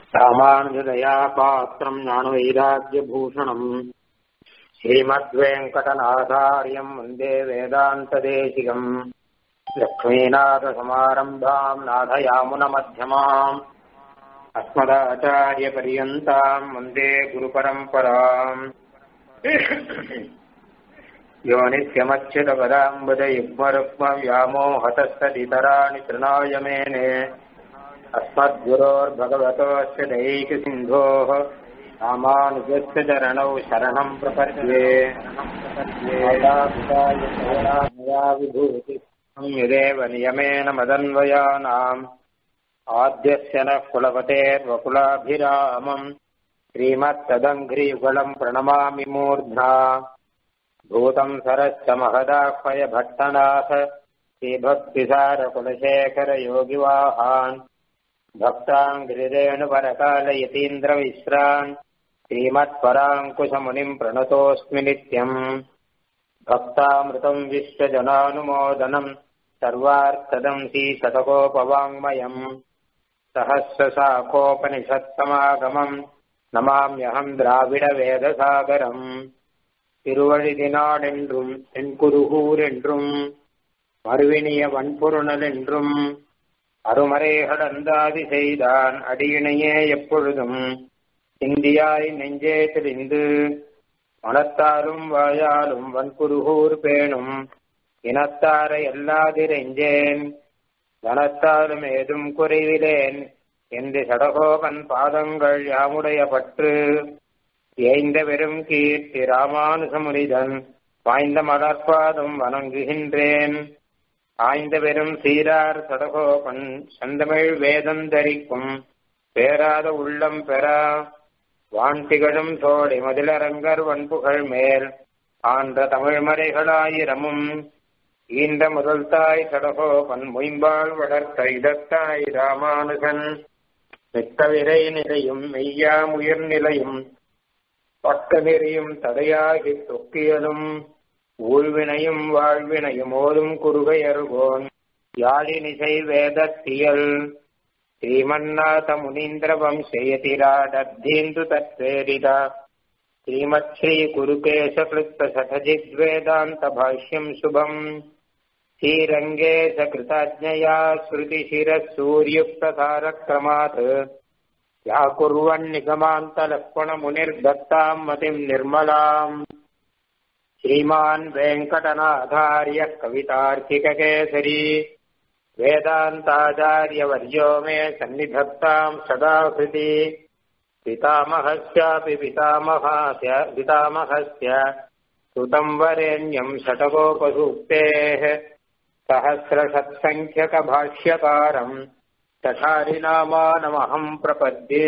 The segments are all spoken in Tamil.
ராமானுஜதயா பாத்திரம் ஞானவைராக்கியபூஷணம் ஸ்ரீமத்வேங்கடநாதாரியம் வந்தே வேதாந்ததேசிகம் லக்ஷ்மீநாதசமாரம்பாம் நாதயாமுனமध्यமாம் अस्मदाचार्यपर्यन्ताम् वन्दे गुरुपरम्पराम् योनित्यमच्युतपदाम्बुजयुग्मरुक्मव्यामोहतस्तदितराणि तृणाय मेने अस्मद्गुरोर्भगवतोऽस्य दैकसिन्धोः रामानुजस्य चरणौ शरणम् प्रपद्ये मया विभूतिः यदेव नियमेन मदन्वयानाम् आद्यस्य नः कुलपतेर्वकुलाभिरामम् श्रीमत्तदङ्घ्रियुगलम् प्रणमामि मूर्ध्ना भूतम् सरश्च महदाह्वय भट्टनाथ श्रीभक्तिसारकुलशेखरयोगिवाहान् भक्ताङ्घ्रिरेणुपरकालयतीन्द्रविश्रान् श्रीमत्पराङ्कुशमुनिम् प्रणतोऽस्मि नित्यम् भक्तामृतम् विश्वजनानुमोदनम् सर्वार्थदम् श्रीशतकोपवाङ्मयम् सहस्रशाखोपनिषत्समागमम् नमाम्यहम् திராவிடவேதசாகரம் திருவழிதினாடென்றும் தென்குருகூரென்றும் மறுவினிய வன்பொருணல் என்றும் அருமறைகளந்தாதி செய்தான் அடியினையே எப்பொழுதும் இந்தியாய் நெஞ்சே தெரிந்து மனத்தாலும் வாயாலும் வன்புருகூர் பேணும் இனத்தாரை எல்லாதிரெஞ்சேன் தனத்தாலும் ஏதும் குறைவிலேன் என்று சடகோபன் பாதங்கள் யாமுடைய பற்று ஏய்ந்த பெரும் கீர்த்தி ராமானுசமுனிதன் வாய்ந்த மலர்பாதம் வணங்குகின்றேன் ஆய்ந்த பெரும் சீரார் சடகோபன் செந்தமிழ் வேதந்தரிக்கும் பேராத உள்ளம் பெறா வான்திகழும் தோழி மதிலரங்கர் வன்புகள் மேல் ஆன்ற தமிழ்மறைகளாயிரமும் ஈன்ற முதல் தாய் சடகோபன் மொயம்பாள் வளர்த்த இடத்தாய் ராமானுகன் மித்தவிரை நிலையும் மெய்யாமுயிர் நிலையும் பக்க நெறியும் தடையாகி தொக்கியலும் ஊழ்வினையும் வாழ்வினையும் ஓதும் குறுகையருகோன் யாழினிசை வேதத்தியல் ஸ்ரீமன்னாத முனீந்திர வம்சயதிராடத்தீந்து தத்வேரித श्रीमत् श्रीकुरुकेशकृत्तशठजिद्वेदान्तभाष्यम् शुभम् श्रीरङ्गे च कृताज्ञया श्रुतिशिरः सूर्युक्तधारक्रमात् या कुर्वन्निगमान्तलक्ष्मणमुनिर्दत्ताम् मतिम् निर्मलाम् श्रीमान् वेङ्कटनाथार्यः कवितार्किककेसरी वेदान्ताचार्यवर्यो मे सन्निधत्ताम् सदा हृदि पितामहस्यापि पितामहास्य पितामहस्य सुतम् वरेण्यम् षटकोपसूक्तेः सहस्रषत्सङ्ख्यकभाष्यकारम् चठारिनामानमहम् प्रपद्ये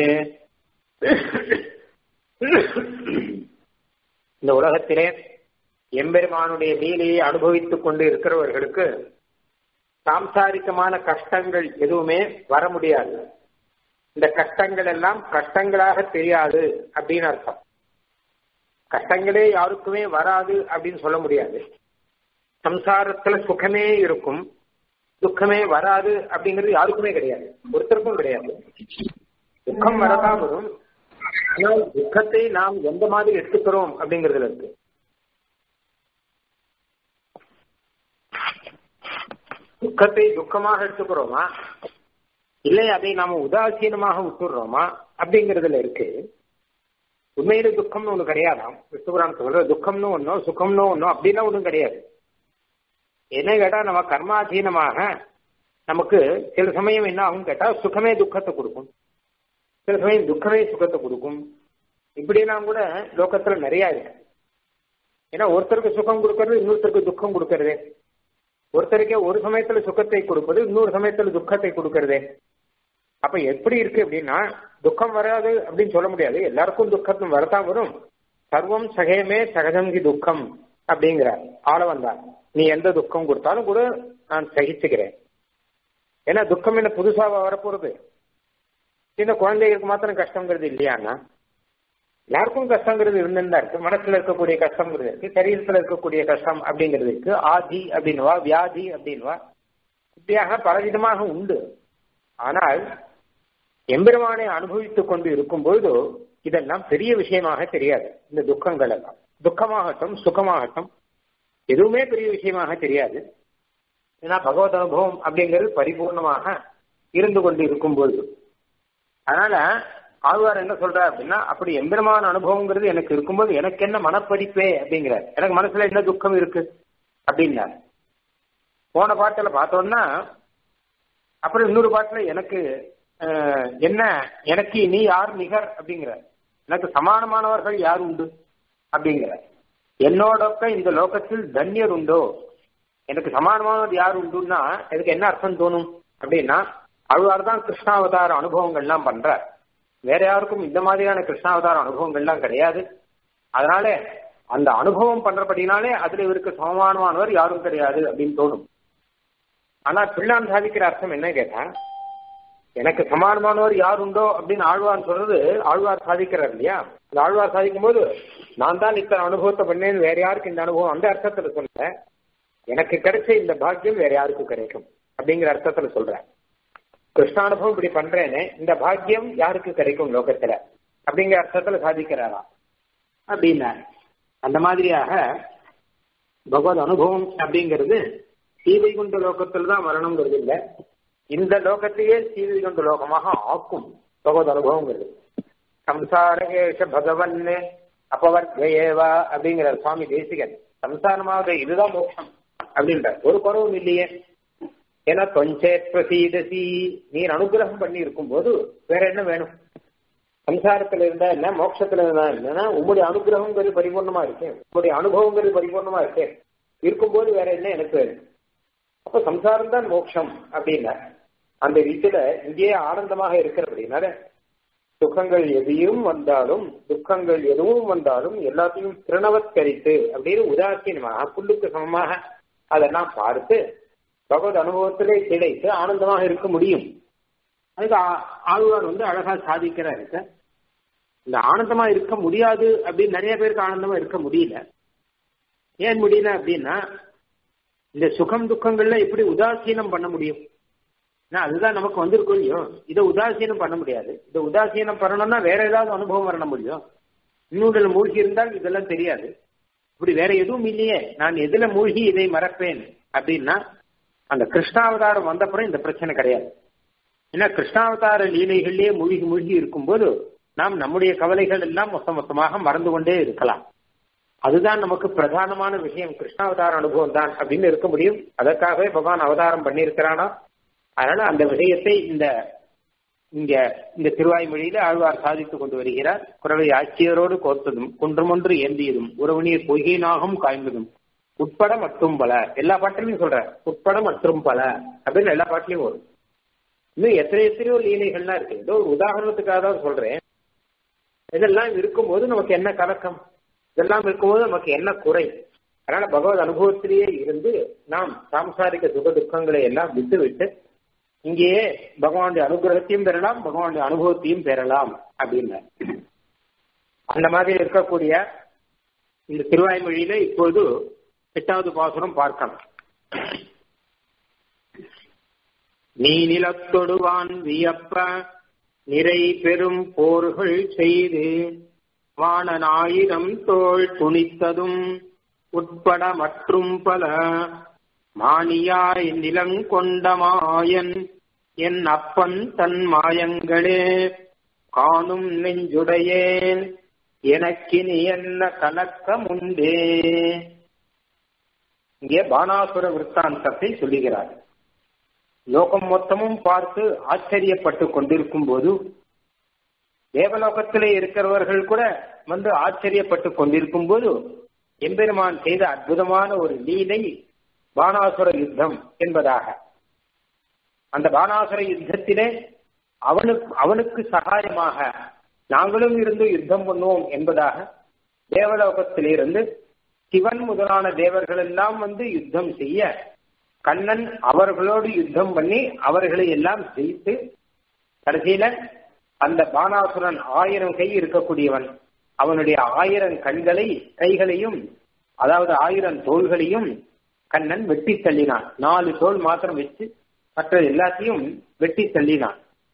இந்த உலகத்திலே எம்பெருமானுடைய லீலையை அனுபவித்துக் கொண்டு இருக்கிறவர்களுக்கு சாம்சாரிகமான கஷ்டங்கள் எதுவுமே வர முடியாது இந்த கஷ்டங்கள் எல்லாம் கஷ்டங்களாக தெரியாது அப்படின்னு அர்த்தம் கஷ்டங்களே யாருக்குமே வராது அப்படின்னு சொல்ல முடியாது சம்சாரத்துல சுகமே இருக்கும் துக்கமே வராது அப்படிங்கிறது யாருக்குமே கிடையாது ஒருத்தருக்கும் கிடையாது துக்கம் வரதான் வரும் ஆனால் துக்கத்தை நாம் எந்த மாதிரி எடுத்துக்கிறோம் அப்படிங்கிறதுல இருக்கு துக்கத்தை துக்கமாக எடுத்துக்கிறோமா இல்லை அதை நாம உதாசீனமாக விட்டுடுறோமா அப்படிங்கறதுல இருக்கு உண்மையில துக்கம்னு ஒண்ணு கிடையாதாம் விஷ்ணுபுரான் சொல்ற துக்கம்னு ஒன்னும் சுகம்னு ஒன்னும் அப்படிலாம் ஒன்றும் கிடையாது என்ன கேட்டா நம்ம கர்மாதீனமாக நமக்கு சில சமயம் என்ன ஆகும் கேட்டா சுகமே துக்கத்தை கொடுக்கும் சில சமயம் துக்கமே சுகத்தை கொடுக்கும் இப்படியெல்லாம் கூட லோகத்துல நிறைய இருக்கு ஏன்னா ஒருத்தருக்கு சுகம் கொடுக்கறது இன்னொருத்தருக்கு துக்கம் கொடுக்கறது ஒருத்தருக்கே ஒரு சமயத்துல சுகத்தை கொடுப்பது இன்னொரு சமயத்துல துக்கத்தை கொடுக்கறதே அப்ப எப்படி இருக்கு அப்படின்னா துக்கம் வராது அப்படின்னு சொல்ல முடியாது எல்லாருக்கும் துக்கம் வரத்தான் வரும் சர்வம் சகயமே சகஜம்கி துக்கம் அப்படிங்கிறார் ஆள வந்தார் நீ எந்த துக்கம் கொடுத்தாலும் கூட நான் சகிச்சுக்கிறேன் ஏன்னா துக்கம் என்ன புதுசா வரப்போறது சின்ன குழந்தைகளுக்கு மாத்திரம் கஷ்டங்கிறது இல்லையாண்ணா எல்லாருக்கும் கஷ்டங்கிறது இருந்துதான் இருக்கு மனசுல இருக்கக்கூடிய கஷ்டங்கிறது இருக்கு சரீரத்துல இருக்கக்கூடிய கஷ்டம் அப்படிங்கிறது இருக்கு ஆதி அப்படின்வா வியாதி அப்படின்வா இப்படியாக பலவிதமாக உண்டு ஆனால் எம்பெருமானை அனுபவித்துக் கொண்டு இருக்கும்பொழுது இதெல்லாம் பெரிய விஷயமாக தெரியாது இந்த துக்கங்கள் எல்லாம் துக்கமாகட்டும் சுகமாகட்டும் எதுவுமே பெரிய விஷயமாக தெரியாது ஏன்னா பகவத் அனுபவம் அப்படிங்கிறது பரிபூர்ணமாக இருந்து கொண்டு இருக்கும்போது அதனால ஆழ்வார் என்ன சொல்றார் அப்படின்னா அப்படி எம்பெருமான அனுபவங்கிறது எனக்கு இருக்கும்போது எனக்கு என்ன மனப்படிப்பே அப்படிங்கிறார் எனக்கு மனசுல என்ன துக்கம் இருக்கு அப்படின்னார் போன பாட்டுல பார்த்தோம்னா அப்புறம் இன்னொரு பாட்டுல எனக்கு என்ன எனக்கு நீ யார் நிகர் அப்படிங்கிற எனக்கு சமானமானவர்கள் யார் உண்டு அப்படிங்கிற என்னோடக்க இந்த லோகத்தில் தன்யர் உண்டோ எனக்கு சமானமானவர் யார் உண்டுன்னா எனக்கு என்ன அர்த்தம் தோணும் அப்படின்னா அழுவார் தான் கிருஷ்ணாவதார அனுபவங்கள்லாம் பண்றார் வேற யாருக்கும் இந்த மாதிரியான கிருஷ்ணாவதார அனுபவங்கள்லாம் கிடையாது அதனால அந்த அனுபவம் பண்றபடினாலே அதுல இவருக்கு சமமானமானவர் யாரும் கிடையாது அப்படின்னு தோணும் ஆனா பிள்ளான் சாதிக்கிற அர்த்தம் என்ன கேட்டா எனக்கு சமானமானவர் யார் உண்டோ அப்படின்னு ஆழ்வார் சொல்றது ஆழ்வார் சாதிக்கிறார் இல்லையா அந்த ஆழ்வார் சாதிக்கும் போது நான் தான் இத்தனை அனுபவத்தை பண்ணேன் வேற யாருக்கு இந்த அனுபவம் அந்த அர்த்தத்துல சொல்ல எனக்கு கிடைச்ச இந்த பாக்கியம் வேற யாருக்கும் கிடைக்கும் அப்படிங்கிற அர்த்தத்துல சொல்றேன் கிருஷ்ணானுபவம் இப்படி பண்றேனே இந்த பாக்கியம் யாருக்கு கிடைக்கும் லோகத்துல அப்படிங்கிற அர்த்தத்துல சாதிக்கிறாரா அப்படின்னா அந்த மாதிரியாக பகவத் அனுபவம் அப்படிங்கிறது சீவைகுண்ட லோகத்தில் தான் வரணுங்கிறது இல்லை இந்த லோகத்தையே சீவைகுண்ட லோகமாக ஆக்கும் பகவத் அனுபவங்கிறது சம்சாரகேஷ பகவன் அப்பவர்கேவா அப்படிங்கிற சுவாமி தேசிகன் சம்சாரமாக இதுதான் மோட்சம் அப்படின்ற ஒரு குறவும் இல்லையே ஏன்னா கொஞ்சே பிரசீதசி நீர் அனுகிரகம் பண்ணி இருக்கும் போது வேற என்ன வேணும் சம்சாரத்துல இருந்தா என்ன மோட்சத்துல இருந்தா என்னன்னா உங்களுடைய அனுகிரகங்கிறது பரிபூர்ணமா இருக்கேன் உங்களுடைய அனுபவங்கிறது பரிபூர்ணமா இருக்கேன் இருக்கும்போது வேற என்ன எனக்கு வேணும் அப்ப சம்சாரம் தான் மோட்சம் அப்படின்னா அந்த ரீதியில இங்கேயே ஆனந்தமாக இருக்கிறபடினால சுகங்கள் எதையும் வந்தாலும் துக்கங்கள் எதுவும் வந்தாலும் எல்லாத்தையும் திருணவத்கரித்து அப்படின்னு உதாசீனமாக புல்லுக்கு சமமாக அதெல்லாம் பார்த்து பகவத் அனுபவத்திலே கிடைத்து ஆனந்தமாக இருக்க முடியும் அதுக்கு ஆழ்வார் வந்து அழகா சாதிக்கிறார் இந்த ஆனந்தமா இருக்க முடியாது அப்படின்னு நிறைய பேருக்கு ஆனந்தமா இருக்க முடியல ஏன் முடியல அப்படின்னா இந்த சுகம் துக்கங்கள்ல எப்படி உதாசீனம் பண்ண முடியும் அதுதான் நமக்கு வந்திருக்கும் இல்லையோ இதை உதாசீனம் பண்ண முடியாது இதை உதாசீனம் பண்ணணும்னா வேற ஏதாவது அனுபவம் வரணும் முடியும் இன்னொன்றுல மூழ்கி இருந்தால் இதெல்லாம் தெரியாது இப்படி வேற எதுவும் இல்லையே நான் எதுல மூழ்கி இதை மறப்பேன் அப்படின்னா அந்த கிருஷ்ணாவதாரம் வந்தப்புறம் இந்த பிரச்சனை கிடையாது ஏன்னா கிருஷ்ணாவதார லீலைகள்லயே மூழ்கி மூழ்கி இருக்கும்போது நாம் நம்முடைய கவலைகள் எல்லாம் மொத்த மொத்தமாக மறந்து கொண்டே இருக்கலாம் அதுதான் நமக்கு பிரதானமான விஷயம் கிருஷ்ணாவதார அனுபவம் தான் அப்படின்னு இருக்க முடியும் அதற்காகவே பகவான் அவதாரம் பண்ணியிருக்கிறானா அதனால அந்த விஷயத்தை இந்த இங்க இந்த திருவாய்மொழியில ஆழ்வார் சாதித்துக் கொண்டு வருகிறார் குறவை ஆட்சியரோடு கோர்த்ததும் குன்றமொன்று ஏந்தியதும் உறவுநீர் பொய்கைனாகும் காய்ந்ததும் உட்பட மற்றும் பல எல்லா பாட்டிலையும் சொல்ற உட்பட மற்றும் பல அப்படின்னு எல்லா பாட்டிலையும் வரும் இன்னும் எத்தனை எத்தனையோ லீலைகள்லாம் இருக்கு ஏதோ ஒரு உதாரணத்துக்காக தான் சொல்றேன் இதெல்லாம் இருக்கும்போது நமக்கு என்ன கலக்கம் இதெல்லாம் இருக்கும்போது நமக்கு என்ன குறை அதனால பகவத் அனுபவத்திலேயே இருந்து நாம் சாம்சாரிக சுக துக்கங்களை எல்லாம் விட்டு விட்டு இங்கேயே பகவானுடைய அனுகிரகத்தையும் பெறலாம் பகவானுடைய அனுபவத்தையும் பெறலாம் அப்படின்னு அந்த மாதிரி இருக்கக்கூடிய இந்த திருவாய்மொழியில இப்போது எட்டாவது பாசுரம் பார்க்கலாம் நீ நிலத்தொடுவான் வியப்ப நிறை பெரும் போர்கள் செய்து வாணனாயிரம் தோள் துணித்ததும் உட்பட மற்றும் பல மானியாய் நிலங்கொண்ட மாயன் என் அப்பன் தன் மாயங்களே காணும் நெஞ்சுடையேன் எனக்கினி என்ன கலக்கம் உண்டே இங்கே பானாசுர விற்த்தாந்தத்தை சொல்லுகிறார் லோகம் மொத்தமும் பார்த்து ஆச்சரியப்பட்டு கொண்டிருக்கும் போது தேவலோகத்திலே இருக்கிறவர்கள் கூட வந்து ஆச்சரியப்பட்டு கொண்டிருக்கும் போது எம்பெருமான் செய்த அற்புதமான ஒரு லீலை பானாசுர யுத்தம் என்பதாக அந்த பானாசுர யுத்தத்திலே அவனுக்கு அவனுக்கு சகாயமாக நாங்களும் இருந்து யுத்தம் பண்ணுவோம் என்பதாக தேவலோகத்திலிருந்து சிவன் முதலான தேவர்கள் எல்லாம் வந்து யுத்தம் செய்ய கண்ணன் அவர்களோடு யுத்தம் பண்ணி அவர்களை எல்லாம் ஜெயித்து கடைசியில அந்த பானாசுரன் ஆயிரம் கை இருக்கக்கூடியவன் அவனுடைய ஆயிரம் கண்களை கைகளையும் அதாவது ஆயிரம் தோள்களையும் கண்ணன் வெட்டி தள்ளினான் நாலு தோல் மாத்திரம் வச்சு மற்ற எல்லாத்தையும் வெட்டி தள்ளினான்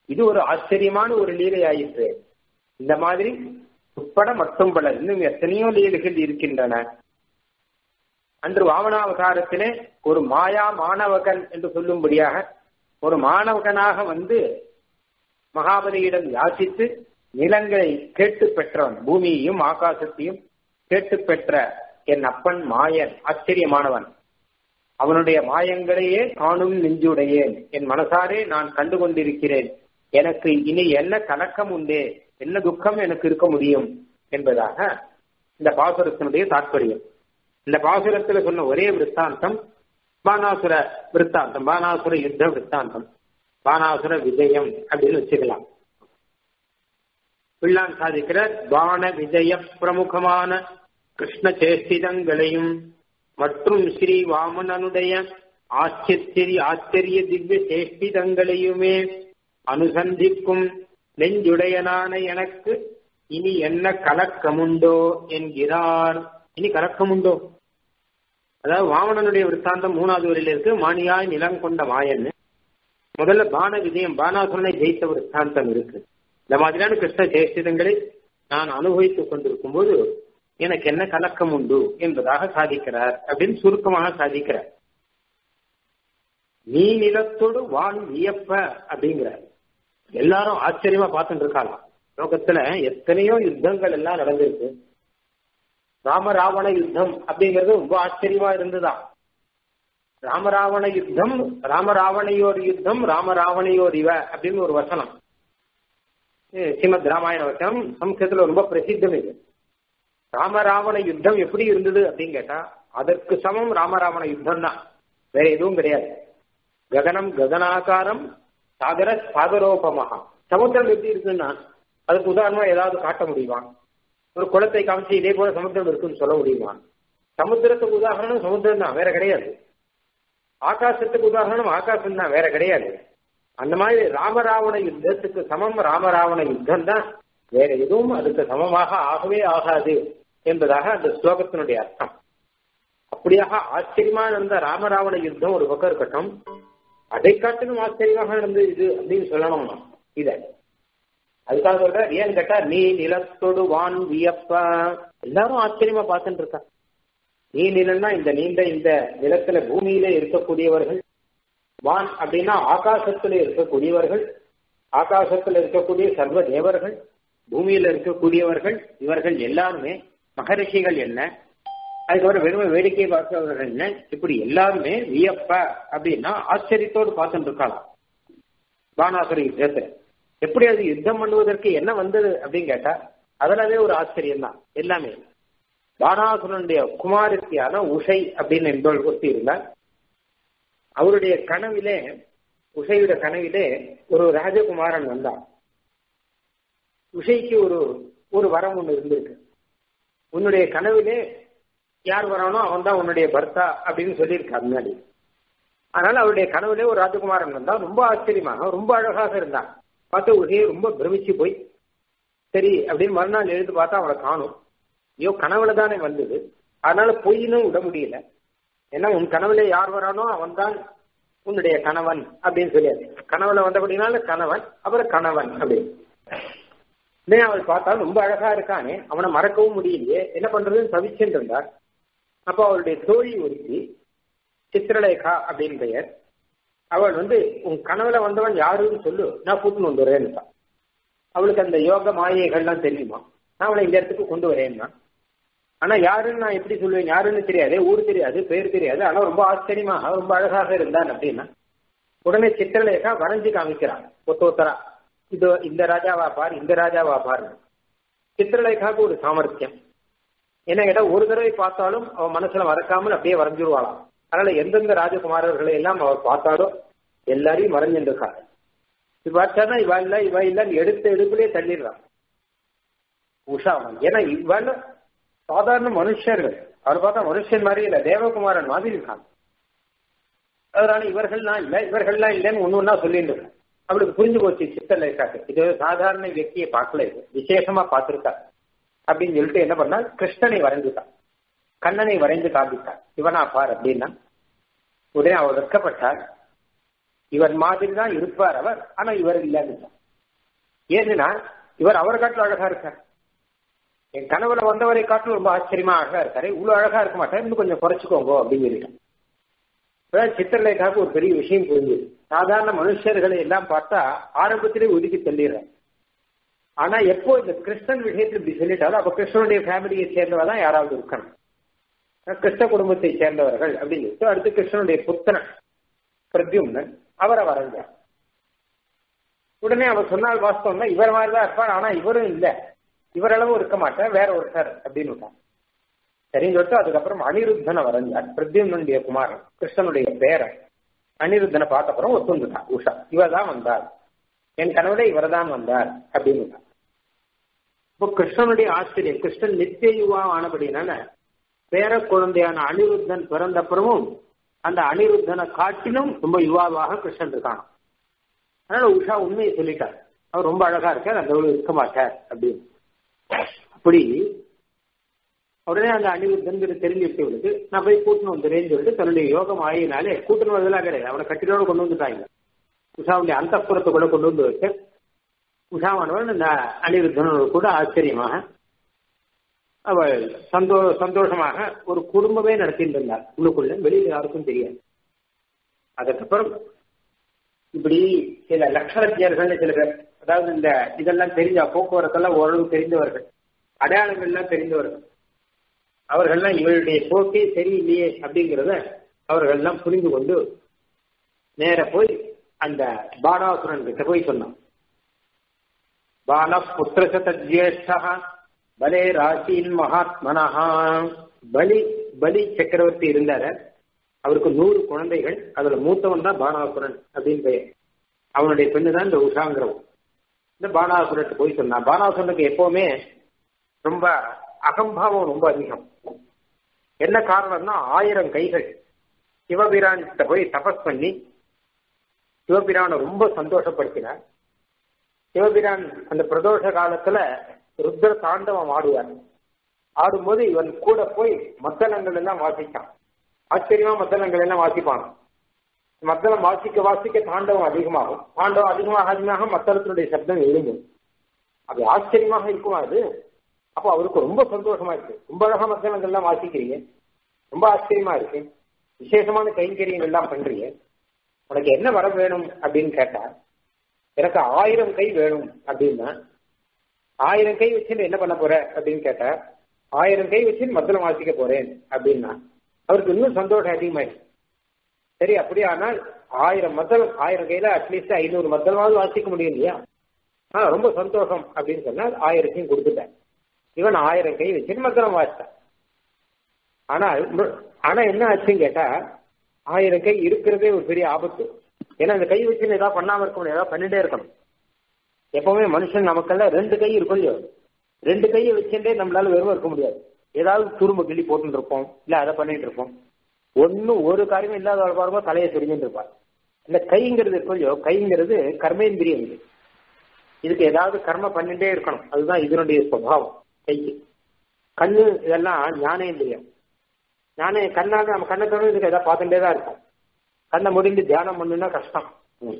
இது ஒரு ஆச்சரியமான ஒரு லீலை ஆயிற்று இந்த மாதிரி உட்பட மட்டும் பல இன்னும் எத்தனையோ லீலைகள் இருக்கின்றன அன்று வாமனாவதாரத்திலே ஒரு மாயா மாணவகன் என்று சொல்லும்படியாக ஒரு மாணவகனாக வந்து மகாபலியிடம் யாசித்து நிலங்களை கேட்டு பெற்றவன் பூமியையும் ஆகாசத்தையும் கேட்டு பெற்ற என் அப்பன் மாயன் ஆச்சரியமானவன் அவனுடைய மாயங்களையே காணும் நெஞ்சுடையேன் என் மனசாரே நான் கண்டு கொண்டிருக்கிறேன் எனக்கு இனி என்ன கலக்கம் உண்டே என்ன துக்கம் எனக்கு இருக்க முடியும் என்பதாக இந்த பாசுரத்தினுடைய தாற்பயம் இந்த பாசுரத்துல சொன்ன ஒரே விற்த்தாந்தம் பானாசுர விற்த்தாந்தம் பானாசுர யுத்த விற்த்தாந்தம் பானாசுர விஜயம் அப்படின்னு வச்சுக்கலாம் பிள்ளான் சாதிக்கிற பான விஜய பிரமுகமான கிருஷ்ண சேஷ்டிதங்களையும் மற்றும் ஸ்ரீ வாமனனுடைய ஆச்சரிய ஆச்சரிய திவ்ய சேஷ்டிதங்களையுமே அனுசந்திக்கும் நெஞ்சுடையனான எனக்கு இனி என்ன கலக்கமுண்டோ என்கிறார் இனி கலக்கமுண்டோ அதாவது வாமனனுடைய விற்த்தாந்தம் மூணாவது வரையில இருக்கு மானியாய் நிலம் கொண்ட மாயன்னு முதல்ல பான விஜயம் பானாசுரனை ஜெயித்த விற்த்தாந்தம் இருக்கு இந்த மாதிரியான கிருஷ்ண சேஷ்டிதங்களை நான் அனுபவித்துக் கொண்டிருக்கும் போது எனக்கு என்ன கலக்கம் உண்டு என்பதாக சாதிக்கிறார் அப்படின்னு சுருக்கமாக சாதிக்கிறார் நீ நிலத்தோடு வான் வியப்ப அப்படிங்கிறார் எல்லாரும் ஆச்சரியமா பார்த்துட்டு இருக்காளாம் லோகத்துல எத்தனையோ யுத்தங்கள் எல்லாம் நடந்திருக்கு ராமராவண யுத்தம் அப்படிங்கிறது ரொம்ப ஆச்சரியமா இருந்துதான் ராமராவண யுத்தம் ராமராவணையோர் யுத்தம் ராமராவணையோர் இவ அப்படின்னு ஒரு வசனம் ஸ்ரீமத் ராமாயண வசனம் சம்ஸ்கிருதத்துல ரொம்ப பிரசித்தம் இது ராமராவண யுத்தம் எப்படி இருந்தது அப்படின்னு கேட்டா அதற்கு சமம் ராமராவண யுத்தம் தான் வேற எதுவும் கிடையாது ககனம் ககனாகாரம் சாகர சாகரோபமகா சமுத்திரம் எப்படி இருக்குன்னா அதுக்கு உதாரணமா ஏதாவது காட்ட முடியுமா ஒரு குளத்தை காமிச்சு இதே போல சமுத்திரம் இருக்குன்னு சொல்ல முடியுமா சமுத்திரத்துக்கு உதாரணம் சமுத்திரம் தான் வேற கிடையாது ஆகாசத்துக்கு உதாரணம் ஆகாசம் தான் வேற கிடையாது அந்த மாதிரி ராமராவண யுத்தத்துக்கு சமம் ராமராவண யுத்தம் தான் வேற எதுவும் அதுக்கு சமமாக ஆகவே ஆகாது என்பதாக அந்த ஸ்லோகத்தினுடைய அர்த்தம் அப்படியாக ஆச்சரியமா நடந்த ராமராவண யுத்தம் ஒரு பக்கம் இருக்கட்டும் அதை காட்டிலும் ஆச்சரியமாக நடந்தது இது அப்படின்னு சொல்லணும் இத அதுக்காக சொல்ற ஏன்னு கேட்டா நீ நிலத்தொடு வான் வியப்ப எல்லாரும் ஆச்சரியமா பார்த்துட்டு இருக்கா நீ நிலம்னா இந்த நீண்ட இந்த நிலத்துல பூமியில இருக்கக்கூடியவர்கள் வான் அப்படின்னா ஆகாசத்துல இருக்கக்கூடியவர்கள் ஆகாசத்துல இருக்கக்கூடிய சர்வ தேவர்கள் பூமியில இருக்கக்கூடியவர்கள் இவர்கள் எல்லாருமே மகரிஷிகள் என்ன அதுக்கப்புறம் வெறும் வேடிக்கை பார்க்கிறவர்கள் என்ன இப்படி எல்லாருமே வியப்ப அப்படின்னா ஆச்சரியத்தோடு பார்த்துட்டு இருக்கலாம் பானாசுர யுத்தத்துல எப்படி அது யுத்தம் பண்ணுவதற்கு என்ன வந்தது அப்படின்னு கேட்டா அதனாலே ஒரு ஆச்சரியம் தான் எல்லாமே பானாசுரனுடைய குமாரத்தியான உஷை அப்படின்னு என்பவள் ஒருத்தி இருந்தார் அவருடைய கனவிலே உஷையுடைய கனவிலே ஒரு ராஜகுமாரன் வந்தான் உஷைக்கு ஒரு ஒரு வரம் ஒண்ணு இருந்திருக்கு உன்னுடைய கனவிலே யார் வரானோ அவன் தான் உன்னுடைய பர்த்தா அப்படின்னு சொல்லியிருக்கா முன்னாடி அதனால அவருடைய கனவுலே ஒரு ராஜகுமாரன் வந்தா ரொம்ப ஆச்சரியமாக ரொம்ப அழகாக இருந்தான் பார்த்து உஷையை ரொம்ப பிரமிச்சு போய் சரி அப்படின்னு மறுநாள் எழுந்து பார்த்தா அவளை காணும் ஐயோ கனவுல தானே வந்தது அதனால பொய்ன்னு விட முடியல ஏன்னா உன் கனவுல யார் வரானோ அவன் தான் உன்னுடைய கணவன் அப்படின்னு சொல்லியாரு கனவுல வந்தபடினால கணவன் அப்புறம் கணவன் அப்படின்னு உடனே அவள் பார்த்தா ரொம்ப அழகா இருக்கானே அவனை மறக்கவும் முடியலையே என்ன பண்றதுன்னு தவிச்சுட்டு இருந்தார் அப்போ அவளுடைய தோழி ஒருத்தி சித்திரலேகா அப்படின்னு பெயர் அவள் வந்து உன் கனவுல வந்தவன் யாருன்னு சொல்லு நான் கூட்டின்னு வந்து வரேன்னுட்டா அவளுக்கு அந்த யோக மாயைகள்லாம் தெரியுமா நான் அவளை இந்த இடத்துக்கு கொண்டு வரேன்னா ஆனா யாருன்னு நான் எப்படி சொல்லுவேன் யாருன்னு தெரியாது ஊர் தெரியாது பேர் தெரியாது ஆனா ரொம்ப ஆச்சரியமாக ரொம்ப அழகாக இருந்தான் அப்படின்னா உடனே சித்திரலேகா வரைஞ்சு காமிக்கிறான் ஒத்த ஒத்தரா இது இந்த ராஜாவா பார் இந்த ராஜாவா பார் சித்திரலேகாவுக்கு ஒரு சாமர்த்தியம் என்ன கேட்டா ஒரு தடவை பார்த்தாலும் அவன் மனசுல மறக்காமல் அப்படியே வரைஞ்சிருவாளாம் அதனால எந்தெந்த ராஜகுமாரர்களை எல்லாம் அவர் பார்த்தாலும் எல்லாரையும் மறைஞ்சிருக்காங்க இப்ப பார்த்தாதான் இவ இல்ல இவ இல்லன்னு எடுத்த எடுப்புலயே தள்ளிடுறான் உஷா ஏன்னா இவள் சாதாரண மனுஷர்கள் அவர் பார்த்தா மனுஷன் மாதிரி இல்ல தேவகுமாரன் மாதிரி இருக்காங்க அதனால இவர்கள்லாம் இல்ல இவர்கள்லாம் இல்லைன்னு ஒண்ணு ஒன்னா சொல்லிட்டு இருக்காங்க அவளுக்கு புரிஞ்சு போச்சு சித்தலேக்காக்கு இது சாதாரண வெற்றியை பார்க்கல இது விசேஷமா பார்த்திருக்கா அப்படின்னு சொல்லிட்டு என்ன பண்ணா கிருஷ்ணனை வரைஞ்சுட்டான் கண்ணனை வரைந்து காண்பித்தார் இவனா பார் அப்படின்னா உடனே அவர் வெட்கப்பட்டார் இவர் மாதிரி தான் இருப்பார் அவர் ஆனா இவர் இல்லைன்னு ஏன்னா இவர் அவர் காட்டில் அழகா இருக்கார் என் கனவுல வந்தவரை காட்டில் ரொம்ப ஆச்சரியமா அழகா இருக்காரு இவ்வளவு அழகா இருக்க மாட்டார் இன்னும் கொஞ்சம் குறைச்சிக்கோங்க அப்படின்னு சொல்லிட்டேன் இப்ப சித்திரலேகாவுக்கு ஒரு பெரிய விஷயம் புரிஞ்சுது சாதாரண மனுஷர்களை எல்லாம் பார்த்தா ஆரம்பத்திலே ஒதுக்கி தள்ளிடுறேன் ஆனா எப்போ இந்த கிருஷ்ணன் விஷயத்தில் இப்படி சொல்லிட்டாலும் அப்ப கிருஷ்ணனுடைய ஃபேமிலியை சேர்ந்தவ தான் யாராவது இருக்கணும் கிருஷ்ண குடும்பத்தை சேர்ந்தவர்கள் அப்படின்னு சொல்லிட்டு அடுத்து கிருஷ்ணனுடைய புத்தனன் பிரத்யும்னன் அவரை வரைஞ்சார் உடனே அவர் சொன்னால் வாஸ்தவம்னா இவர் மாதிரி தான் இருப்பார் ஆனா இவரும் இல்ல இவரளவும் இருக்க மாட்டேன் வேற ஒருத்தர் அப்படின்னு விட்டான் சரின்னு சொல்லிட்டு அதுக்கப்புறம் அனிருத்தனை வரைஞ்சார் பிரத்யும்னுடைய குமாரன் கிருஷ்ணனுடைய பேரன் அனிருத்தனை பார்த்த அப்புறம் ஒத்துந்துட்டான் உஷா இவர் தான் வந்தார் என் கனவுல இவர் தான் வந்தார் அப்படின்னு இப்போ கிருஷ்ணனுடைய ஆச்சரியம் கிருஷ்ணன் நித்திய யுவா ஆனபடினால பேர குழந்தையான அனிருத்தன் பிறந்த அப்புறமும் அந்த அனிருத்தனை காட்டிலும் ரொம்ப யுவாவாக கிருஷ்ணன் இருக்கான் அதனால உஷா உண்மையை சொல்லிட்டார் அவர் ரொம்ப அழகா இருக்கார் அந்த இருக்க மாட்டார் அப்படின்னு அப்படி உடனே அந்த அனிருத்தன்கிற தெரிஞ்சுட்டு இவளுக்கு நான் போய் கூட்டணும் வந்துடுறேன்னு சொல்லிட்டு தன்னுடைய யோகம் ஆகினாலே கூட்டணும் வரதெல்லாம் கிடையாது அவனை கட்டிலோட கொண்டு வந்துட்டாங்க உஷாவுடைய அந்த கூட கொண்டு வந்து வச்சு உஷாவானவன் இந்த அனிருத்தனோடு கூட ஆச்சரியமாக அவள் சந்தோ சந்தோஷமாக ஒரு குடும்பமே நடத்திட்டு இருந்தார் உள்ளுக்குள்ள வெளியில் யாருக்கும் தெரியாது அதுக்கப்புறம் இப்படி சில லட்சணத்தியர்கள் சில பேர் அதாவது இந்த இதெல்லாம் தெரிஞ்ச போக்குவரத்தெல்லாம் ஓரளவு தெரிந்தவர்கள் அடையாளங்கள்லாம் தெரிந்தவர்கள் அவர்கள்லாம் இவருடைய போக்கே சரியில்லையே அப்படிங்கிறத அவர்கள்லாம் புரிந்து கொண்டு நேர போய் அந்த பாடாசுரன் கிட்ட போய் சொன்னான் பால புத்திரசதஜேஷ்டா பலே ராசியின் மகாத்மனஹா பலி பலி சக்கரவர்த்தி இருந்தாரு அவருக்கு நூறு குழந்தைகள் அதுல மூத்தவன் தான் பானாசுரன் அப்படின்னு பெயர் அவனுடைய பெண்ணு தான் இந்த உஷாங்கிறவன் இந்த பானாசுரன் போய் சொன்னான் பானாசுரனுக்கு எப்பவுமே ரொம்ப அகம்பாவம் ரொம்ப அதிகம் என்ன காரணம்னா ஆயிரம் கைகள் சிவபிரான் கிட்ட போய் தபஸ் பண்ணி சிவபிரானை ரொம்ப சந்தோஷப்படுத்தினார் சிவபிரான் அந்த பிரதோஷ காலத்துல ருத்ர தாண்டவம் ஆடுவார் ஆடும்போது இவன் கூட போய் மத்தளங்கள் எல்லாம் வாசிச்சான் ஆச்சரியமா மத்தளங்கள் எல்லாம் வாசிப்பான் மத்தளம் வாசிக்க வாசிக்க தாண்டவம் அதிகமாகும் தாண்டவம் அதிகமாக அதிகமாக மத்தளத்தினுடைய சப்தம் எழும்பும் அது ஆச்சரியமாக இருக்குமா அது அப்போ அவருக்கு ரொம்ப சந்தோஷமா இருக்கு ரொம்ப அழகா மத்தளங்கள் எல்லாம் வாசிக்கிறீங்க ரொம்ப ஆச்சரியமா இருக்கு விசேஷமான கைங்கரியங்கள் எல்லாம் பண்றீங்க உனக்கு என்ன வரம் வேணும் அப்படின்னு கேட்டா எனக்கு ஆயிரம் கை வேணும் அப்படின்னா ஆயிரம் கை வச்சு என்ன பண்ண போற அப்படின்னு கேட்டா ஆயிரம் கை வச்சு மத்தளம் வாசிக்க போறேன் அப்படின்னா அவருக்கு இன்னும் சந்தோஷம் அதிகமாயிடுச்சு சரி அப்படி ஆனால் ஆயிரம் மத்தளம் ஆயிரம் கையில அட்லீஸ்ட் ஐநூறு மத்தளமாவது வாசிக்க முடியும் இல்லையா ஆ ரொம்ப சந்தோஷம் அப்படின்னு சொன்னா ஆயிரத்தையும் கொடுத்துட்டேன் இவன் ஆயிரம் கை வச்சு மத்தளம் வாசிட்டான் ஆனா ஆனா என்ன ஆச்சுன்னு கேட்டா ஆயிரம் கை இருக்கிறதே ஒரு பெரிய ஆபத்து ஏன்னா அந்த கை வச்சு ஏதாவது பண்ணாம இருக்கணும் ஏதாவது பண்ணிட்டே இருக்கணும் எப்பவுமே மனுஷன் நமக்கெல்லாம் ரெண்டு கை இருக்கும் இல்லையோ ரெண்டு கையை வச்சுட்டே நம்மளால வெறும் இருக்க முடியாது ஏதாவது துரும்ப கிள்ளி போட்டுட்டு இருப்போம் இல்ல அதை பண்ணிட்டு இருப்போம் ஒன்னும் ஒரு காரியமும் இல்லாத பாருங்க தலையை தெரிஞ்சுட்டு இருப்பார் இந்த கைங்கிறது இருக்கும் இல்லையோ கைங்கிறது கர்மேந்திரியம் இது இதுக்கு ஏதாவது கர்ம பண்ணிட்டே இருக்கணும் அதுதான் இதனுடைய சுவாவம் கைக்கு கண்ணு இதெல்லாம் ஞானேந்திரியம் ஞானே கண்ணாக நம்ம கண்ணை திறந்து இதுக்கு ஏதாவது பார்த்துட்டே தான் இருக்கும் கண்ணை முடிந்து தியானம் பண்ணுனா கஷ்டம்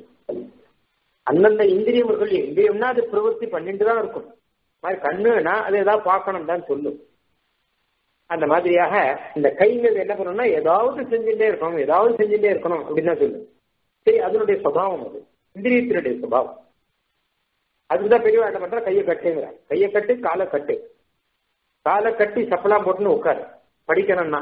அந்தந்த இந்திரியம் இருக்கு இந்திரியம்னா அது பிரவருத்தி பண்ணிட்டு தான் இருக்கும் மாதிரி கண்ணுனா அது ஏதாவது பார்க்கணும் தான் சொல்லும் அந்த மாதிரியாக இந்த கைங்கிறது என்ன பண்ணணும்னா ஏதாவது செஞ்சுட்டே இருக்கணும் ஏதாவது செஞ்சுட்டே இருக்கணும் அப்படின்னு தான் சொல்லும் சரி அதனுடைய சுபாவம் அது இந்திரியத்தினுடைய சுபாவம் அதுக்குதான் பெரியவா என்ன பண்ற கையை கட்டுங்கிற கையை கட்டு காலை கட்டு காலை கட்டி சப்பலாம் போட்டுன்னு உட்காரு படிக்கணும்னா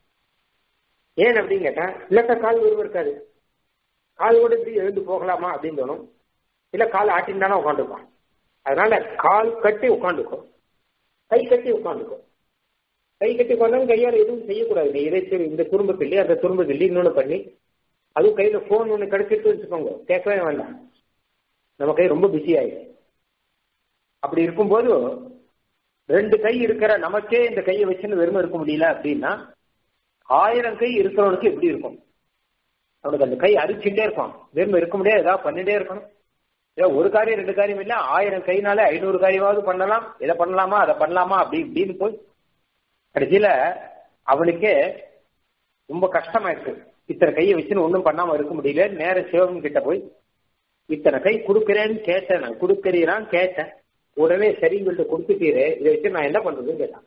ஏன் அப்படின்னு கேட்டா இல்லாட்டா கால் உருவம் இருக்காது கால் கூட இப்படி எழுந்து போகலாமா அப்படின்னு தோணும் இல்ல கால் ஆட்டின்தானே உட்காந்துப்பான் அதனால கால் கட்டி உட்காந்துக்கோ கை கட்டி உட்காந்துக்கோ கை கட்டி உட்காந்தாலும் கையால் எதுவும் செய்யக்கூடாது நீ இதை சரி இந்த துரும்பு அந்த துரும்பு தில்லி இன்னொன்று பண்ணி அதுவும் கையில போன் ஒன்று கிடைச்சிட்டு வச்சுக்கோங்க கேட்கவே வேண்டாம் நம்ம கை ரொம்ப பிஸி ஆயிடுச்சு அப்படி இருக்கும்போது ரெண்டு கை இருக்கிற நமக்கே இந்த கையை வச்சுன்னு வெறுமை இருக்க முடியல அப்படின்னா ஆயிரம் கை இருக்கிறவனுக்கு எப்படி இருக்கும் அவனுக்கு அந்த கை அரிச்சுட்டே இருக்கும் வெறுமை இருக்க முடியாது ஏதாவது பண்ணிட்டே இருக்கணும் ஏதோ ஒரு காரியம் ரெண்டு காரியம் இல்ல ஆயிரம் கைனால ஐநூறு காரியமாவது பண்ணலாம் இதை பண்ணலாமா அதை பண்ணலாமா அப்படி இப்படின்னு போய் கடைசியில அவனுக்கே ரொம்ப கஷ்டமாயிருக்கு இத்தனை கையை வச்சுன்னு ஒன்றும் பண்ணாம இருக்க முடியல நேர சிவன் கிட்ட போய் இத்தனை கை கொடுக்கிறேன்னு கேட்டேன் நான் கொடுக்கறீரான்னு கேட்டேன் உடனே சரின்னு சொல்லிட்டு கொடுத்துட்டீரே இதை வச்சு நான் என்ன பண்றதுன்னு கேட்டான்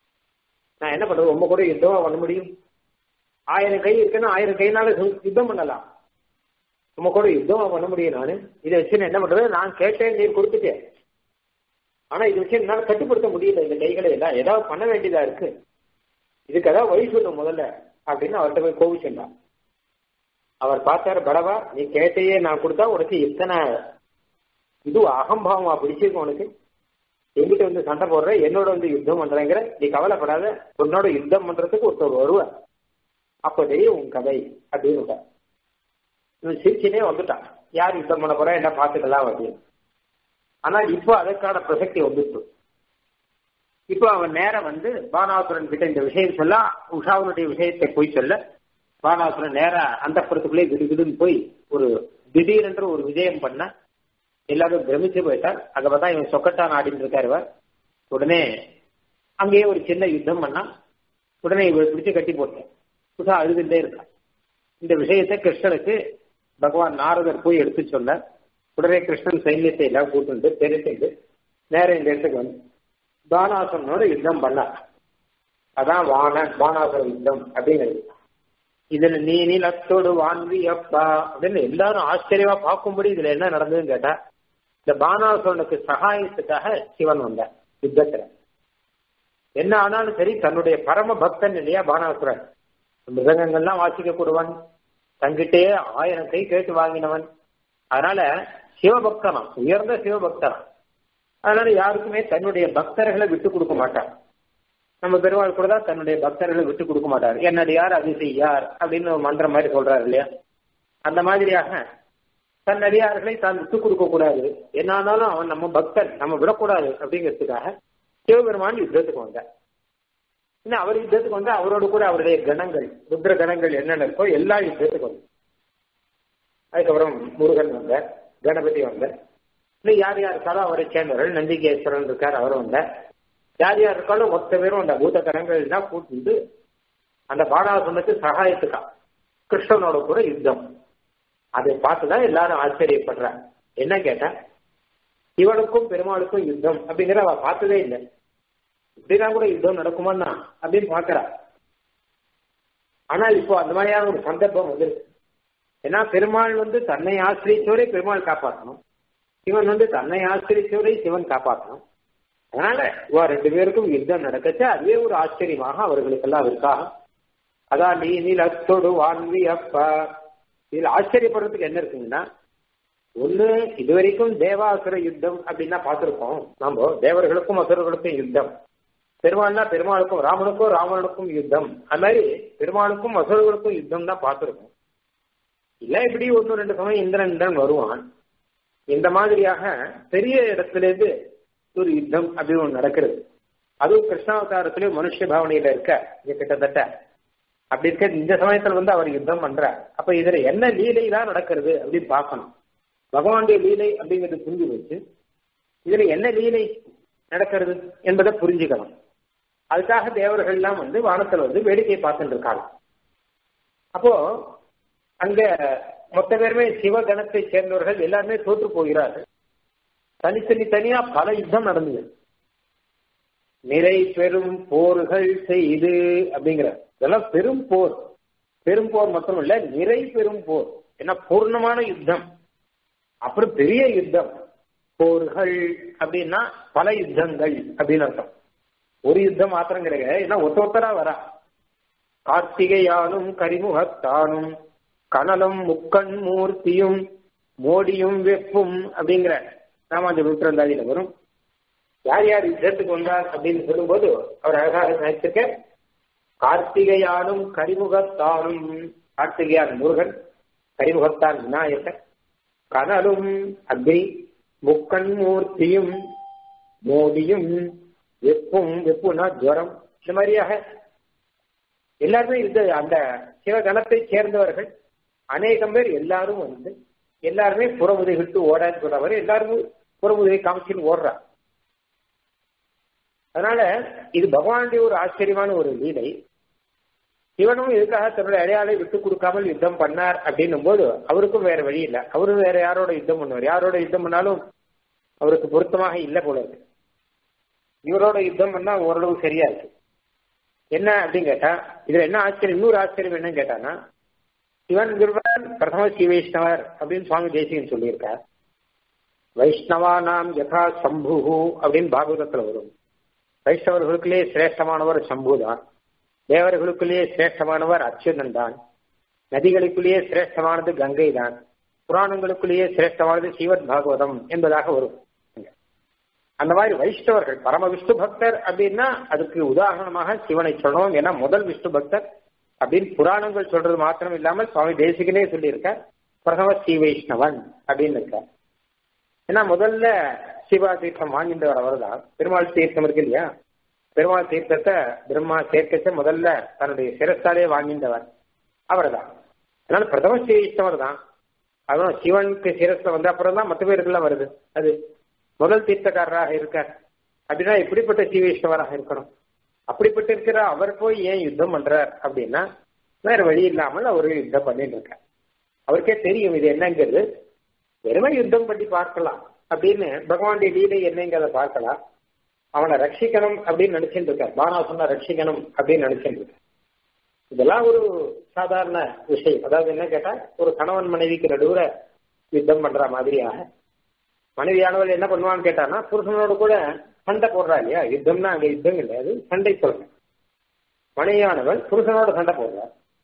நான் என்ன பண்றது ரொம்ப கூட யுத்தமா பண்ண முடியும் ஆயிரம் கை இருக்குன்னா ஆயிரம் கைனால யுத்தம் பண்ணலாம் நம்ம கூட யுத்தமா பண்ண முடியும் நானு இதை வச்சு நான் என்ன பண்றது நான் கேட்டேன் நீர் கொடுத்துட்டேன் ஆனா இதை வச்சு என்னால கட்டுப்படுத்த முடியல இந்த கைகளை எல்லாம் ஏதாவது பண்ண வேண்டியதா இருக்கு இதுக்கு ஏதாவது வழி சொல்லும் முதல்ல அப்படின்னு அவர்கிட்ட போய் கோவிச்சுட்டான் அவர் பார்த்தாரு படவா நீ கேட்டையே நான் கொடுத்தா உனக்கு இத்தனை இது அகம்பாவமா பிடிச்சிருக்கும் உனக்கு எங்கிட்ட வந்து சண்டை போடுற என்னோட வந்து யுத்தம் பண்றேங்கிற நீ கவலைப்படாத உன்னோட யுத்தம் பண்றதுக்கு ஒருத்தர் வருவார் அப்போ தெரியும் உன் கதை அப்படின்னு விட்டார் இவன் சிரிச்சினே வந்துட்டான் யார் யுத்தம் பண்ண போறா என்ன பார்த்துக்கலாம் அப்படின்னு ஆனால் இப்போ அதற்கான பிரசக்தி வந்துட்டு இப்போ அவன் நேரம் வந்து பானாசுரன் கிட்ட இந்த விஷயம் சொல்ல உஷாவனுடைய விஷயத்தை போய் சொல்ல பானாசுரன் நேரா அந்த புறத்துக்குள்ளே திடுகிடுன்னு போய் ஒரு திடீரென்று ஒரு விஜயம் பண்ண எல்லாரும் பிரமிச்சு போயிட்டார் அங்க பார்த்தா இவன் சொக்கட்டான் ஆடிட்டு இருக்காரு இவர் உடனே அங்கேயே ஒரு சின்ன யுத்தம் பண்ணா உடனே இவர் பிடிச்சு கட்டி போட்டேன் புதுசா அழுதுட்டே இருக்கான் இந்த விஷயத்தை கிருஷ்ணனுக்கு பகவான் நாரதர் போய் எடுத்து சொன்னார் உடனே கிருஷ்ணன் சைன்யத்தை எல்லாம் கூட்டு தெரிஞ்சுட்டு நேரம் இந்த இடத்துக்கு வந்து பானாசுரனோட யுத்தம் பண்ணார் அதான் வான பானாசுர யுத்தம் அப்படிங்கிறது இதுல நீ நீலத்தோடு வான்வி அப்பா அப்படின்னு எல்லாரும் ஆச்சரியமா பார்க்கும்படி இதுல என்ன நடந்ததுன்னு கேட்டா இந்த பானாசுரனுக்கு சகாயத்துக்காக சிவன் வந்தார் யுத்தத்துல என்ன ஆனாலும் சரி தன்னுடைய பரம பக்தன் இல்லையா பானாசுரன் மிருகங்கள்லாம் வாசிக்க கூடுவன் தங்கிட்டே ஆயிரம் கை கேட்டு வாங்கினவன் அதனால சிவபக்தனம் உயர்ந்த சிவபக்தனம் அதனால யாருக்குமே தன்னுடைய பக்தர்களை விட்டு கொடுக்க மாட்டார் நம்ம பெருமாள் கூட தான் தன்னுடைய பக்தர்களை விட்டு கொடுக்க மாட்டார் என்னடி யார் அதிசை யார் அப்படின்னு ஒரு மந்திரம் மாதிரி சொல்றாரு இல்லையா அந்த மாதிரியாக தன் அடியார்களை தான் விட்டு கொடுக்க கூடாது என்ன ஆனாலும் அவன் நம்ம பக்தன் நம்ம விடக்கூடாது அப்படிங்கிறதுக்காக சிவபெருமான் யுத்தத்துக்கு வந்தார் இன்னும் அவர் யுத்தத்துக்கு வந்து அவரோடு கூட அவருடைய கணங்கள் ருத்ர கணங்கள் என்னென்ன இருக்கோ எல்லா யுத்தத்துக்கு வந்து அதுக்கப்புறம் முருகன் வந்தார் கணபதி வந்தார் இன்னும் யார் யார் இருக்காலும் அவரை சேர்ந்தவர்கள் நந்திகேஸ்வரன் இருக்கார் அவர் வந்தார் யார் யார் இருக்காலும் மொத்த பேரும் அந்த பூத கணங்கள் எல்லாம் கூட்டிட்டு அந்த பாடாசுனுக்கு சகாயத்துக்கா கிருஷ்ணனோட கூட யுத்தம் அதை பார்த்துதான் எல்லாரும் ஆச்சரியப்படுறாங்க என்ன கேட்டா இவனுக்கும் பெருமாளுக்கும் யுத்தம் அப்படிங்கிற அவ பார்த்ததே இல்லை இப்படிதான் கூட யுத்தம் நடக்குமான்னா அப்படின்னு பாக்குறா ஆனால் இப்போ அந்த மாதிரியான ஒரு சந்தர்ப்பம் வந்துருக்கு ஏன்னா பெருமாள் வந்து தன்னை ஆசிரியத்தோரை பெருமாள் காப்பாற்றணும் சிவன் வந்து தன்னை ஆசிரியத்தோரை சிவன் காப்பாற்றணும் அதனால இவா ரெண்டு பேருக்கும் யுத்தம் நடக்கச்சு அதுவே ஒரு ஆச்சரியமாக அவர்களுக்கெல்லாம் இருக்காக அதான் நீ நீலத்தோடு வான்வி அப்பா இதுல ஆச்சரியப்படுறதுக்கு என்ன இருக்குங்கன்னா ஒண்ணு இதுவரைக்கும் தேவாசுர யுத்தம் அப்படின்னா பார்த்திருக்கோம் நாம தேவர்களுக்கும் அசுரர்களுக்கும் யுத்தம் பெருமாள்னா பெருமாளுக்கும் ராமனுக்கும் ராவணனுக்கும் யுத்தம் அது மாதிரி பெருமாளுக்கும் அசுரர்களுக்கும் யுத்தம் தான் பார்த்திருக்கோம் இல்ல இப்படி ஒன்று ரெண்டு சமயம் இந்திரன் இந்திரன் வருவான் இந்த மாதிரியாக பெரிய இடத்துல இருந்து ஒரு யுத்தம் அப்படின்னு ஒன்று நடக்கிறது அதுவும் கிருஷ்ணாவதாரத்திலே மனுஷ பாவனையில இருக்க இங்க கிட்டத்தட்ட அப்படி இருக்க இந்த சமயத்துல வந்து அவர் யுத்தம் பண்றார் அப்ப இதுல என்ன லீலை தான் நடக்கிறது அப்படின்னு பார்க்கணும் பகவானுடைய லீலை அப்படிங்கிறது புரிஞ்சு வச்சு இதுல என்ன லீலை நடக்கிறது என்பதை புரிஞ்சுக்கணும் அதுக்காக தேவர்கள் எல்லாம் வந்து வானத்துல வந்து வேடிக்கை பார்த்துட்டு இருக்காங்க அப்போ அங்க மொத்த பேருமே சிவகணத்தை சேர்ந்தவர்கள் எல்லாருமே தோற்று போகிறார்கள் தனித்தனி தனியா பல யுத்தம் நடந்தது நிறை பெரும் போர்கள் செய்து அப்படிங்கிற இதெல்லாம் பெரும் போர் பெரும் போர் மட்டும் இல்ல நிறை பெரும் போர் ஏன்னா பூர்ணமான யுத்தம் அப்புறம் பெரிய யுத்தம் போர்கள் அப்படின்னா பல யுத்தங்கள் அப்படின்னு அர்த்தம் ஒரு யுத்தம் மாத்திரம் கிடையாது ஏன்னா ஒத்த ஒத்தரா வரா கார்த்திகையானும் கரிமுகத்தானும் கனலும் முக்கண் மூர்த்தியும் மோடியும் வெப்பும் அப்படிங்கிற ராமாஞ்ச நூற்றந்தாதியில வரும் யார் யார் யுத்தத்துக்கு வந்தார் அப்படின்னு சொல்லும்போது அவர் அழகாக நினைச்சிருக்க கார்த்திகையானும் கரிமுகத்தானும் கார்த்திகையான் முருகன் கரிமுகத்தான் விநாயகர் கனலும் அக்னி முக்கண் மூர்த்தியும் மோடியும் வெப்பும் வெப்புனா ஜுவரம் இந்த மாதிரியாக எல்லாருமே இது அந்த சிவகணத்தை சேர்ந்தவர்கள் அநேகம் பேர் எல்லாரும் வந்து எல்லாருமே புறமுதை விட்டு ஓடான்னு சொல்றவர் எல்லாரும் புறமுதை காமிச்சுன்னு ஓடுறா அதனால இது பகவானுடைய ஒரு ஆச்சரியமான ஒரு லீலை சிவனும் இதுக்காக தன்னுடைய அடையாளை விட்டு கொடுக்காமல் யுத்தம் பண்ணார் அப்படின்னும் போது அவருக்கும் வேற வழி இல்லை அவரும் வேற யாரோட யுத்தம் பண்ணுவார் யாரோட யுத்தம் பண்ணாலும் அவருக்கு பொருத்தமாக இல்லை போல இருக்கு இவரோட யுத்தம் பண்ணா ஓரளவு சரியா இருக்கு என்ன அப்படின்னு கேட்டா இதுல என்ன ஆச்சரியம் இன்னொரு ஆச்சரியம் என்னன்னு கேட்டானா சிவன் குருவன் பிரதம ஸ்ரீ வைஷ்ணவர் அப்படின்னு சுவாமி தேசிகன் சொல்லியிருக்கார் வைஷ்ணவானாம் யதா சம்பு அப்படின்னு பாகவதத்துல வரும் வைஷ்ணவர்களுக்குள்ளே சிரேஷ்டமானவர் சம்பு தான் தேவர்களுக்குள்ளேயே சிரேஷ்டமானவர் அச்சுதன் தான் நதிகளுக்குள்ளேயே சிரேஷ்டமானது கங்கை தான் புராணங்களுக்குள்ளேயே சிரேஷ்டமானது ஸ்ரீவத் பாகவதம் என்பதாக வரும் அந்த மாதிரி வைஷ்ணவர்கள் பரம விஷ்ணு பக்தர் அப்படின்னா அதுக்கு உதாரணமாக சிவனை சொல்லணும் ஏன்னா முதல் விஷ்ணு பக்தர் அப்படின்னு புராணங்கள் சொல்றது மாத்திரம் இல்லாமல் சுவாமி தேசிகனே சொல்லியிருக்கார் பிரதம ஸ்ரீ வைஷ்ணவன் அப்படின்னு இருக்கார் ஏன்னா முதல்ல சிவா தீர்த்தம் வாங்கின்றவர் அவர் தான் பெருமாள் தீர்த்தம் இருக்கு இல்லையா பெருமாள் தீர்த்தத்தை பிரம்மா சேர்க்கச்ச முதல்ல தன்னுடைய சிரஸ்தாலே வாங்கின்றவர் அவர் தான் அதனால பிரதம ஸ்ரீ வைஷ்ணவர் தான் அதுவும் சிவனுக்கு சிரஸ்ல வந்து அப்புறம் தான் மற்ற பேருக்குலாம் வருது அது முதல் தீர்த்தக்காரராக இருக்கார் அப்படின்னா எப்படிப்பட்ட ஸ்ரீ வைஷ்ணவராக இருக்கணும் அப்படிப்பட்ட இருக்கிற அவர் போய் ஏன் யுத்தம் பண்றார் அப்படின்னா வேற வழி இல்லாமல் அவர் யுத்தம் பண்ணிட்டு இருக்கார் அவருக்கே தெரியும் இது என்னங்கிறது வெறுமை யுத்தம் பண்ணி பார்க்கலாம் அப்படின்னு பகவானுடைய லீலை என்னங்கிறத பார்க்கலாம் அவனை ரட்சிக்கணும் அப்படின்னு நினைச்சிட்டு இருக்கார் பானாசுனா ரட்சிக்கணும் அப்படின்னு நினைச்சிட்டு இருக்கார் இதெல்லாம் ஒரு சாதாரண விஷயம் அதாவது என்ன கேட்டா ஒரு கணவன் மனைவிக்கு நடுவுல யுத்தம் பண்ற மாதிரியாக மனைவியானவள் என்ன பண்ணுவான்னு கேட்டானா புருஷனோட கூட சண்டை போடுறா இல்லையா யுத்தம்னா அங்க யுத்தம் கிடையாது சண்டை சொல்றேன் மனைவியானவள் புருஷனோட சண்டை போடுறா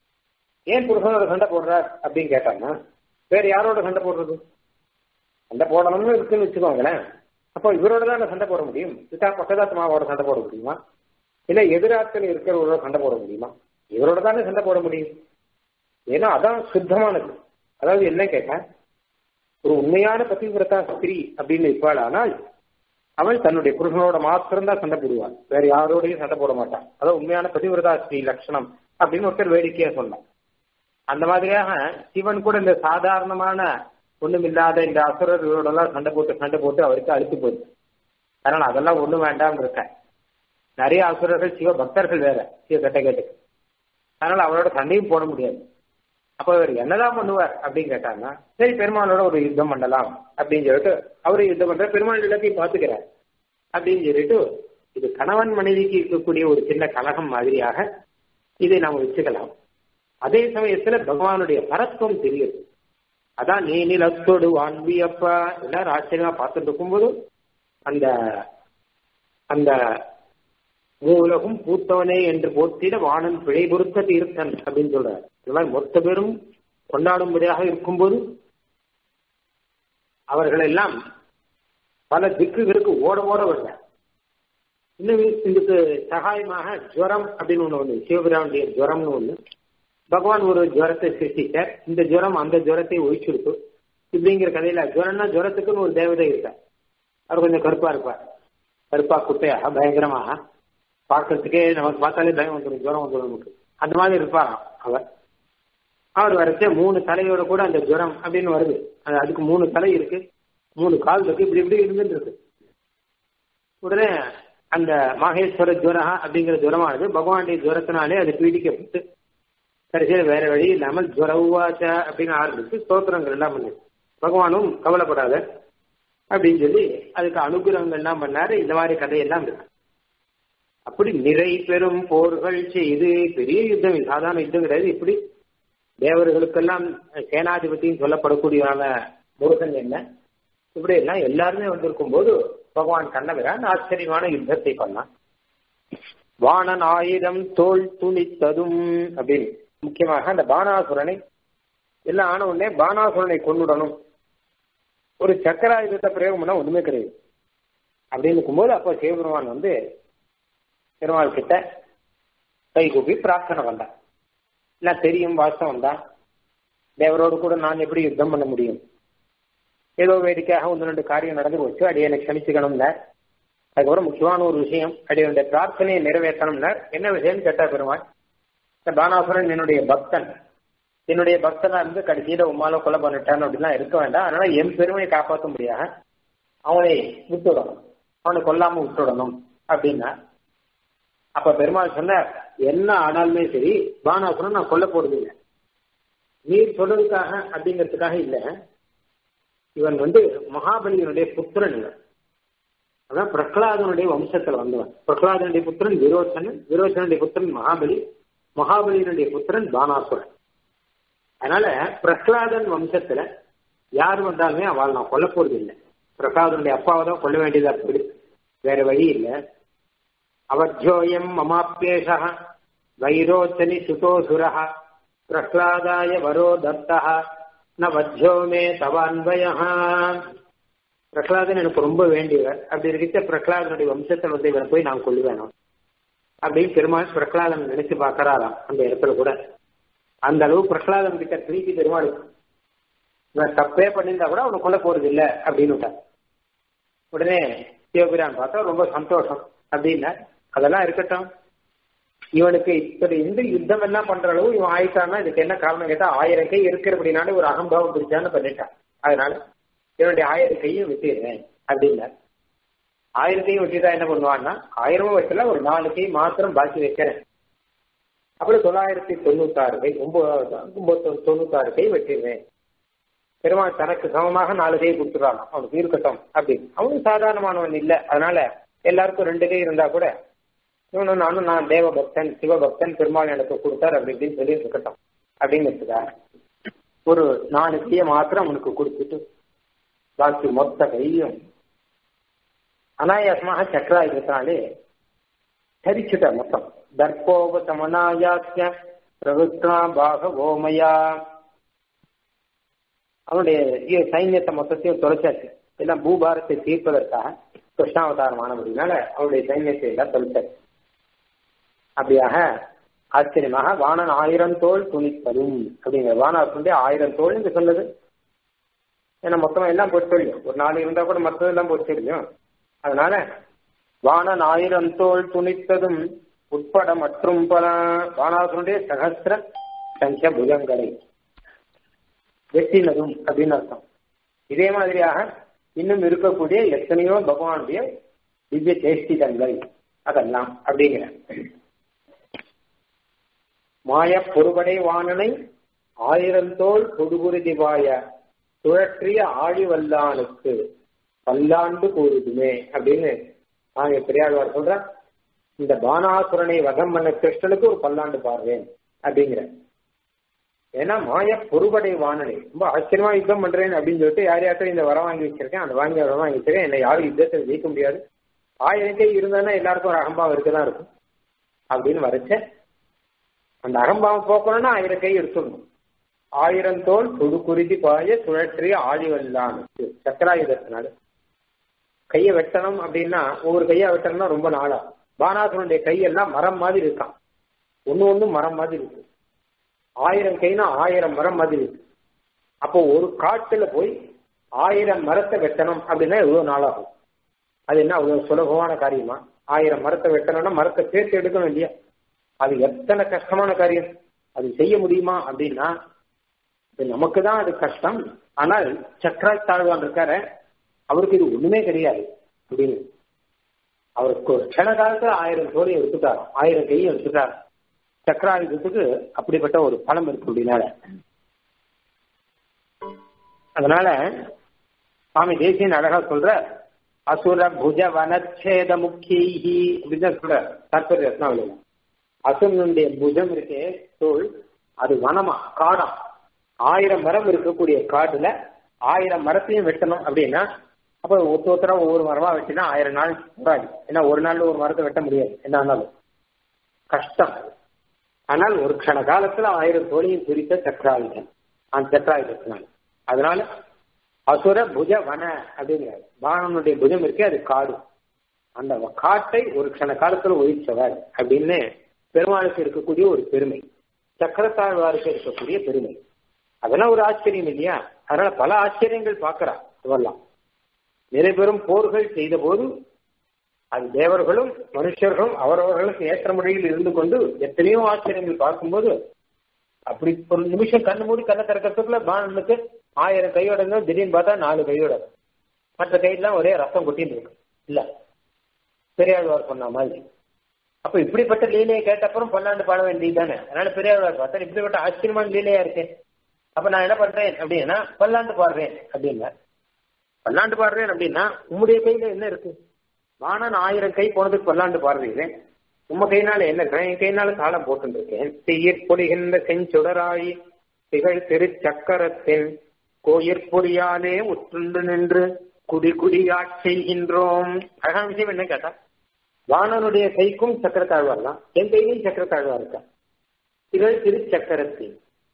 ஏன் புருஷனோட சண்டை போடுறார் அப்படின்னு கேட்டான்னா வேற யாரோட சண்டை போடுறது சண்டை போடணும்னு இருக்குன்னு வச்சுக்கோங்களேன் அப்போ இவரோட தான் சண்டை போட முடியும் விட்டா பக்கதாத்மாவோட சண்டை போட முடியுமா இல்ல எதிராட்கள் இருக்கிறவரோட சண்டை போட முடியுமா இவரோட தானே சண்டை போட முடியும் ஏன்னா அதான் சுத்தமானது அதாவது என்ன கேட்டா ஒரு உண்மையான பதிவிரதா ஸ்திரீ அப்படின்னு இருப்பாள் ஆனால் அவள் தன்னுடைய புருஷனோட மாத்திரம்தான் சண்டை போடுவாள் வேற யாரோடையும் சண்டை போட மாட்டான் அதாவது உண்மையான பதிவிரதா ஸ்திரீ லட்சணம் அப்படின்னு ஒருத்தர் வேடிக்கையா சொன்னான் அந்த மாதிரியாக சிவன் கூட இந்த சாதாரணமான ஒண்ணுமில்லாத இந்த அசுரர்களோட எல்லாம் சண்டை போட்டு சண்டை போட்டு அவருக்கு அழுத்து போகுது அதனால அதெல்லாம் ஒண்ணும் வேண்டாம்னு இருக்க நிறைய அசுரர்கள் சிவ பக்தர்கள் வேற சிவ கட்ட கேட்டுக்கு அதனால அவரோட சண்டையும் போட முடியாது அப்ப அவர் என்னதான் பண்ணுவார் அப்படின்னு கேட்டாங்கன்னா சரி பெருமாளோட ஒரு யுத்தம் பண்ணலாம் அப்படின்னு சொல்லிட்டு அவரு யுத்தம் பண்ற பெருமாள் எல்லாத்தையும் பாத்துக்கிறார் அப்படின்னு சொல்லிட்டு இது கணவன் மனைவிக்கு இருக்கக்கூடிய ஒரு சின்ன கலகம் மாதிரியாக இதை நாம் வச்சுக்கலாம் அதே சமயத்துல பகவானுடைய பரத்துவம் தெரியுது அதான் நீ நிலத்தோடு வான்வியப்பா எல்லாரும் ஆச்சரியமா பார்த்துட்டு இருக்கும்போது அந்த அந்த உலகம் பூத்தவனே என்று போத்திட வானன் பிழை பொருத்த தீர்த்தன் அப்படின்னு சொல்றார் இதெல்லாம் மொத்த பேரும் கொண்டாடும்படியாக இருக்கும்போது அவர்கள் எல்லாம் பல திக்குகளுக்கு ஓட ஓட வரல இன்னும் இதுக்கு சகாயமாக ஜுவரம் அப்படின்னு ஒண்ணு வந்து சிவபிரானுடைய ஜுவரம்னு ஒண்ணு பகவான் ஒரு ஜுவரத்தை சிருஷ்டிச்சார் இந்த ஜுவரம் அந்த ஜுவரத்தை ஒழிச்சுடுத்து இப்படிங்கிற கதையில ஜுவரம்னா ஜுவரத்துக்குன்னு ஒரு தேவதை இருக்கார் அவர் கொஞ்சம் கருப்பா இருப்பார் கருப்பா குட்டையாக பயங்கரமாக பார்க்கறதுக்கே நமக்கு பார்த்தாலே பயம் வந்துடும் ஜுவரம் வந்துடும் நமக்கு அந்த மாதிரி இருப்பாராம் அவர் அவர் வரைச்ச மூணு தலையோட கூட அந்த ஜுவரம் அப்படின்னு வருது அது அதுக்கு மூணு தலை இருக்கு மூணு கால் இருக்கு இப்படி இப்படி இருந்துட்டு இருக்கு உடனே அந்த மாகேஸ்வர ஜுவரா அப்படிங்கிற ஜுவரமானது பகவானுடைய ஜுவரத்தினாலே அது பீடிக்கப்பட்டு கடைசியில் வேற வழி இல்லாமல் ஜுவரவாச்ச அப்படின்னு ஆரம்பிச்சு ஸ்தோத்திரங்கள் எல்லாம் பண்ணு பகவானும் கவலைப்படாத அப்படின்னு சொல்லி அதுக்கு அனுகிரகங்கள் எல்லாம் பண்ணாரு இந்த மாதிரி கதையெல்லாம் இருக்கு அப்படி நிறை பெரும் போர்கள் செய்து பெரிய யுத்தம் சாதாரண யுத்தம் கிடையாது இப்படி தேவர்களுக்கெல்லாம் சேனாதிபதியும் சொல்லப்படக்கூடியவான முருகன் என்ன இப்படி எல்லாம் எல்லாருமே வந்திருக்கும் போது பகவான் கண்ணபிரான் ஆச்சரியமான யுத்தத்தை பண்ணான் வாணன் ஆயிரம் தோல் துணித்ததும் அப்படின்னு முக்கியமாக அந்த பானாசுரனை எல்லாம் ஆன உடனே பானாசுரனை கொண்டுடணும் ஒரு சக்கராயுதத்தை பிரயோகம் பண்ணா ஒண்ணுமே கிடையாது அப்படின்னு இருக்கும்போது அப்போ சிவபெருமான் வந்து பெருமாள் கிட்ட கை கூப்பி பிரார்த்தனை வந்தான் எல்லாம் தெரியும் வாசம் தான் தேவரோடு கூட நான் எப்படி யுத்தம் பண்ண முடியும் ஏதோ வேடிக்கையாக ஒன்று ரெண்டு காரியம் நடந்து போச்சு அடியனை க்ஷமிச்சுக்கணும்ல அதுக்கப்புறம் முக்கியமான ஒரு விஷயம் அடியனுடைய பிரார்த்தனையை நிறைவேற்றணும்னார் என்ன விஷயம்னு கேட்டா பெருமாள் இந்த பானாசுரன் என்னுடைய பக்தன் என்னுடைய பக்தனா இருந்து கடைசியில உமால கொலை பண்ணிட்டான் அப்படிலாம் இருக்க வேண்டாம் அதனால என் பெருமையை காப்பாற்ற முடியாத அவனை விட்டுடணும் அவனை கொல்லாம விட்டுடணும் அப்படின்னா அப்ப பெருமாள் சொன்னார் என்ன ஆனாலுமே சரி பானாசுரன் நான் கொல்ல போறது இல்லை நீர் சொல்றதுக்காக அப்படிங்கிறதுக்காக இல்ல இவன் வந்து மகாபலியனுடைய புத்திரன் இவன் அதான் பிரகலாதனுடைய வம்சத்துல வந்தவன் பிரகலாதனுடைய புத்திரன் விரோச்சனன் விரோச்சனுடைய புத்திரன் மகாபலி மகாபலியனுடைய புத்திரன் பானாசுரன் அதனால பிரகலாதன் வம்சத்துல யார் வந்தாலுமே அவள் நான் கொல்ல போறது இல்லை பிரகலாதனுடைய அப்பாவை தான் கொல்ல வேண்டியதா போயிடுது வேற வழி இல்லை அவர்ஜோயம் மமாப்பியேஷ வைரோச்சனி சுதோசுரः பிரஹ்லாதாய வரோ தத்தः ந வஜ்ஜோ மே தவான்வய பிரகலாதன் எனக்கு ரொம்ப வேண்டியவர் அப்படி இருக்க பிரகலாதனுடைய வம்சத்தில் வந்து இவரை போய் நான் கொள்ளுவேணும் அப்படின்னு பெருமாள் பிரகலாதன் நினைச்சு பார்க்கறாராம் அந்த இடத்துல கூட அந்த அளவு பிரகலாதன் கிட்ட பிரீத்தி பெருமாள் இவன் தப்பே பண்ணியிருந்தா கூட அவனை கொல்ல போறது இல்லை அப்படின்னு விட்டார் உடனே சிவபிரான் பார்த்தா ரொம்ப சந்தோஷம் அப்படின்னா அதெல்லாம் இருக்கட்டும் இவனுக்கு இப்படி இந்த யுத்தம் எல்லாம் பண்ற அளவு இவன் ஆயிட்டான்னா இதுக்கு என்ன காரணம் கேட்டா ஆயிரம் கை இருக்கிறபடினால ஒரு அகம்பாவம் பிடிச்சான்னு பண்ணிட்டான் அதனால இவனுடைய ஆயிரம் கையும் விட்டுறேன் அப்படின்னா ஆயிரம் கையும் விட்டுட்டா என்ன பண்ணுவான்னா ஆயிரமும் வைக்கல ஒரு நாலு கை மாத்திரம் பாக்கி வைக்கிறேன் அப்புறம் தொள்ளாயிரத்தி தொண்ணூத்தாறு கை ஒன்பது தொண்ணூத்தாறு கை வெட்டிடுவேன் பெருமாள் தனக்கு சமமாக நாலு கை கொடுத்துறான் அவனுக்கு இருக்கட்டும் அப்படின்னு அவனும் சாதாரணமானவன் இல்லை அதனால எல்லாருக்கும் ரெண்டு கை இருந்தா கூட இவனும் நானும் நான் தேவ பக்தன் சிவபக்தன் பெருமாள் எனக்கு கொடுத்தார் அப்படி இப்படின்னு சொல்லி இருக்கட்டும் அப்படிங்கிறதுக்கா ஒரு நாலு கையை மாத்திரம் அவனுக்கு கொடுத்துட்டு பாக்கி மொத்த கையும் அனாயாசமாக சக்கராயுதத்தினாலே தரிச்சுட்ட மொத்தம் தர்ப்போபசமனாயாசிய பிரபுத்வா பாக ஓமயா அவனுடைய சைன்யத்தை மொத்தத்தையும் தொலைச்சாச்சு எல்லாம் பூபாரத்தை தீர்ப்பதற்காக கிருஷ்ணாவதாரமானபடினால அவனுடைய சைன்யத்தை எல்லாம் தொலைச்சாச்சு அப்படியாக ஆச்சரியமாக வானன் ஆயிரம் தோல் துணிப்பதும் அப்படிங்கிற வானாசுடைய ஆயிரம் தோல் என்று சொன்னது ஏன்னா மொத்தமா எல்லாம் போட்டு தெரியும் ஒரு நாலு இருந்தா கூட மற்றதெல்லாம் போட்டு தெரியும் அதனால வானன் ஆயிரம் தோல் துணித்ததும் உட்பட மற்றும் பல வானாசுடைய சகசிர சங்க புஜங்களை வெட்டினதும் அப்படின்னு அர்த்தம் இதே மாதிரியாக இன்னும் இருக்கக்கூடிய எத்தனையோ பகவானுடைய திவ்ய சேஷ்டிதங்கள் அதெல்லாம் அப்படிங்கிற மாய பொறுபடை வாணனை ஆயிரந்தோள் கொடுகுருதிவாய சுழற்றிய ஆழிவல்லானுக்கு பல்லாண்டு கூறுதுமே அப்படின்னு நாங்க பெரியாழ்வார் சொல்ற இந்த பானாசுரனை வதம் பண்ண கிருஷ்ணனுக்கு ஒரு பல்லாண்டு பாருவேன் அப்படிங்கிற ஏன்னா மாய பொறுபடை வாணனை ரொம்ப ஆச்சரியமா யுத்தம் பண்றேன் அப்படின்னு சொல்லிட்டு யார் யார்ட்டும் இந்த வரம் வாங்கி வச்சிருக்கேன் அந்த வாங்கி வரம் வாங்கி வச்சிருக்கேன் என்னை யாரும் யுத்தத்தில் ஜெயிக்க முடியாது ஆயிரம் கை இருந்தானா எல்லாருக்கும் ஒரு அகம்பாவம் இருக்கதான் இருக்கும் அப்படின்னு வரைச்ச அந்த அகம்பாவம் போக்கணும்னா ஆயிரம் கை எடுத்துடணும் ஆயிரம் தோல் புது குருதி பாய சுழற்றி ஆழிவல்லான் சக்கராயுதத்தினால கையை வெட்டணும் அப்படின்னா ஒவ்வொரு கையா வெட்டணும்னா ரொம்ப நாளா பானாசுரனுடைய கையெல்லாம் மரம் மாதிரி இருக்கான் ஒன்னு ஒண்ணு மரம் மாதிரி இருக்கு ஆயிரம் கைனா ஆயிரம் மரம் மாதிரி இருக்கு அப்போ ஒரு காட்டுல போய் ஆயிரம் மரத்தை வெட்டணும் அப்படின்னா எவ்வளவு நாளாகும் அது என்ன அவ்வளவு சுலபமான காரியமா ஆயிரம் மரத்தை வெட்டணும்னா மரத்தை சேர்த்து எடுக்கணும் இல்லையா அது எத்தனை கஷ்டமான காரியம் அது செய்ய முடியுமா அப்படின்னா நமக்கு தான் அது கஷ்டம் ஆனால் சக்கராய் தாழ்வான் இருக்காரு அவருக்கு இது ஒண்ணுமே கிடையாது அப்படின்னு அவருக்கு ஒரு க்ஷண காலத்துல ஆயிரம் தோழி எடுத்துட்டார் ஆயிரம் கையை எடுத்துட்டார் சக்கராயுதத்துக்கு அப்படிப்பட்ட ஒரு பலம் இருக்கு அப்படின்னால அதனால சுவாமி தேசியன் அழகா சொல்ற அசுர புஜ வனச்சேத முக்கியி அப்படின்னு சொல்ற தாற்பரிய ரத்னாவளியில அசுரனுடைய புஜம் இருக்கே தோல் அது வனமா காடா ஆயிரம் மரம் இருக்கக்கூடிய காட்டுல ஆயிரம் மரத்தையும் வெட்டணும் அப்படின்னா அப்ப ஒருத்த ஒருத்தரா ஒவ்வொரு மரமா வெட்டினா ஆயிரம் நாள் போராடி ஏன்னா ஒரு நாள்ல ஒரு மரத்தை வெட்ட முடியாது என்ன ஆனாலும் கஷ்டம் ஆனால் ஒரு க்ஷண காலத்துல ஆயிரம் தோழியும் குறித்த சக்கராயுதம் அந்த சக்கராயுதத்தினால அதனால அசுர புஜ வன அப்படிங்கிறார் பாகனுடைய புஜம் இருக்கே அது காடு அந்த காட்டை ஒரு க்ஷண காலத்துல ஒழிச்சவர் அப்படின்னு பெருமாளுக்கு இருக்கக்கூடிய ஒரு பெருமை சக்கரத்தாழ்வாருக்கு இருக்கக்கூடிய பெருமை அதெல்லாம் ஒரு ஆச்சரியம் இல்லையா அதனால பல ஆச்சரியங்கள் பார்க்கிறா இதெல்லாம் நிறைய பெரும் போர்கள் செய்த போது அது தேவர்களும் மனுஷர்களும் அவரவர்களுக்கு ஏற்ற முறையில் இருந்து கொண்டு எத்தனையோ ஆச்சரியங்கள் பார்க்கும்போது அப்படி ஒரு நிமிஷம் கண்ணு மூடி கண்ணை திறக்கிறதுக்குள்ள பானனுக்கு ஆயிரம் கையோட இருந்தா திடீர்னு பார்த்தா நாலு கையோட மற்ற கையெல்லாம் ஒரே ரத்தம் கொட்டின்னு இருக்கு இல்ல பெரியாழ்வார் சொன்ன மாதிரி அப்ப இப்படிப்பட்ட லீலையை கேட்டப்புறம் பல்லாண்டு பாட வேண்டியது தானே அதனால பெரியாழ்வார் பார்த்தா இப்படிப்பட்ட ஆச்சரியமான லீலையா இருக்கு அப்ப நான் என்ன பண்றேன் அப்படின்னா பல்லாண்டு பாடுறேன் அப்படின்னா பல்லாண்டு பாடுறேன் அப்படின்னா உம்முடைய கையில என்ன இருக்கு வானன் ஆயிரம் கை போனதுக்கு பல்லாண்டு பாடுறீங்க உம்ம கையினால என்ன இருக்கு என் கையினால காலம் போட்டு இருக்கேன் செய்யற் பொழிகின்ற செஞ்சுடராயி திகழ் திருச்சக்கரத்தில் கோயிற்பொறியாலே உற்றுண்டு நின்று குடி குடியாட் செய்கின்றோம் அழகான விஷயம் என்ன கேட்டா வாணனுடைய கைக்கும் சக்கர தாழ்வார் தான் என் கையிலும் சக்கர தாழ்வா இருக்கா திகழ் திருச்சக்கரத்தில்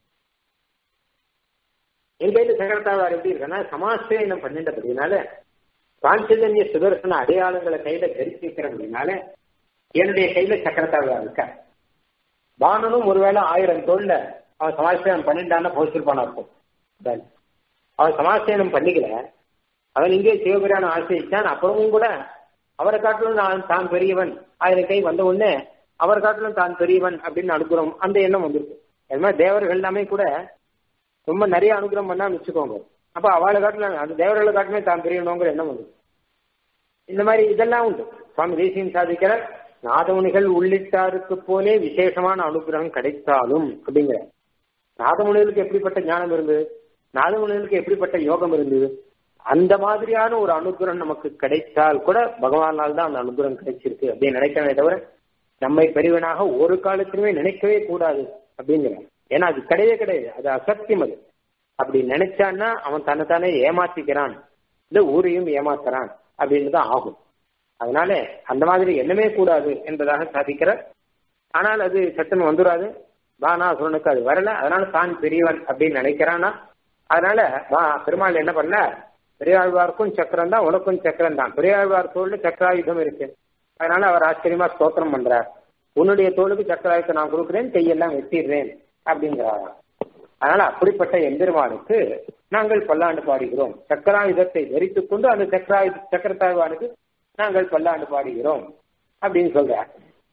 என் கையில சக்கர தாழ்வார் எப்படி இருக்குன்னா சமாசிரயணம் பண்ணிட்டபடினால பாஞ்சஜன்ய சுதர்சன அடையாளங்களை கையில தரிசிக்கிறபடினால என்னுடைய கையில சக்கர தாழ்வார் இருக்கா வாணனும் ஒருவேளை ஆயிரம் தோல்ல அவன் சமாசிரயம் பண்ணிட்டான்னா போச்சிருப்பானா இருக்கும் அவன் சமாசிரயம் பண்ணிக்கல அவன் இங்கே சிவபிரான ஆசிரிச்சான் அப்புறமும் கூட அவரை காட்டிலும் நான் தான் பெரியவன் ஆயிரம் கை வந்த உடனே அவர் காட்டிலும் தான் பெரியவன் அப்படின்னு அனுகிரகம் அந்த எண்ணம் வந்துருக்கு அது மாதிரி தேவர்கள் எல்லாமே கூட ரொம்ப நிறைய அனுகிரகம் பண்ணா வச்சுக்கோங்க அப்ப அவளை காட்டிலும் அந்த தேவர்களை காட்டிலுமே தான் பெரியவனுங்கிற எண்ணம் வந்து இந்த மாதிரி இதெல்லாம் உண்டு சுவாமி தேசியம் சாதிக்கிற நாதமுனிகள் உள்ளிட்டாருக்கு போலே விசேஷமான அனுகிரகம் கிடைத்தாலும் அப்படிங்கிற நாதமுனிகளுக்கு எப்படிப்பட்ட ஞானம் இருந்தது நாதமுனிகளுக்கு எப்படிப்பட்ட யோகம் இருந்தது அந்த மாதிரியான ஒரு அனுகிரகம் நமக்கு கிடைத்தால் கூட பகவானால் தான் அந்த அனுகிரகம் கிடைச்சிருக்கு அப்படின்னு நினைக்கிறதே தவிர நம்மை பெரியவனாக ஒரு காலத்திலுமே நினைக்கவே கூடாது அப்படிங்கிற ஏன்னா அது கிடையவே கிடையாது அது அசத்தியம் அது அப்படி நினைச்சான்னா அவன் தன்னைத்தானே ஏமாத்திக்கிறான் இல்ல ஊரையும் ஏமாத்துறான் அப்படின்னு தான் ஆகும் அதனால அந்த மாதிரி எண்ணமே கூடாது என்பதாக சாதிக்கிற ஆனால் அது சட்டம் வந்துடாது பானாசுரனுக்கு அது வரல அதனால தான் பெரியவன் அப்படின்னு நினைக்கிறானா அதனால பெருமாள் என்ன பண்ண பெரியாழ்வாருக்கும் சக்கரம் தான் உனக்கும் சக்கரம் தான் பெரியாழ்வார் தோல்ல சக்கராயுதம் இருக்கு அதனால அவர் ஆச்சரியமா ஸ்தோத்திரம் பண்றார் உன்னுடைய தோளுக்கு சக்கராயுதத்தை நான் கொடுக்குறேன் கையெல்லாம் வெட்டிடுறேன் அப்படிங்கிறாரா அதனால அப்படிப்பட்ட எம்பெருமானுக்கு நாங்கள் பல்லாண்டு பாடுகிறோம் சக்கராயுதத்தை தரித்துக் கொண்டு அந்த சக்கராயுத சக்கரத்தாழ்வானுக்கு நாங்கள் பல்லாண்டு பாடுகிறோம் அப்படின்னு சொல்றார்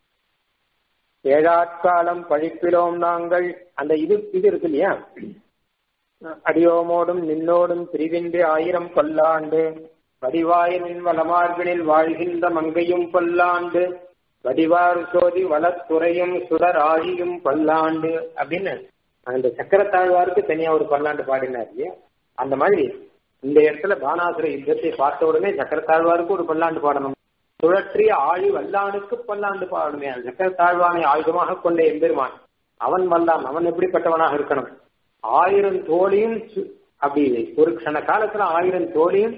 ஏழாட்காலம் பழிப்பிலோம் நாங்கள் அந்த இது இது இருக்கு இல்லையா அடியோமோடும் நின்னோடும் பிரிவின்றி ஆயிரம் பல்லாண்டு வடிவாயனின் வளமார்களில் வாழ்கின்ற மங்கையும் பல்லாண்டு வடிவார் சோதி வளத்துறையும் சுடர் ஆழியும் பல்லாண்டு அப்படின்னு அந்த சக்கரத்தாழ்வாருக்கு தனியா ஒரு பல்லாண்டு பாடினார் இல்லையா அந்த மாதிரி இந்த இடத்துல பானாசுர யுத்தத்தை பார்த்த உடனே சக்கரத்தாழ்வாருக்கு ஒரு பல்லாண்டு பாடணும் சுழற்றி ஆழி வல்லானுக்கு பல்லாண்டு பாடணுமே அந்த சக்கரத்தாழ்வானை ஆயுதமாக கொண்ட எம்பெருமான் அவன் வல்லான் அவன் எப்படிப்பட்டவனாக இருக்கணும் ஆயிரம் தோழியும் அப்படி ஒரு க்ஷண காலத்துல ஆயிரம் தோழியும்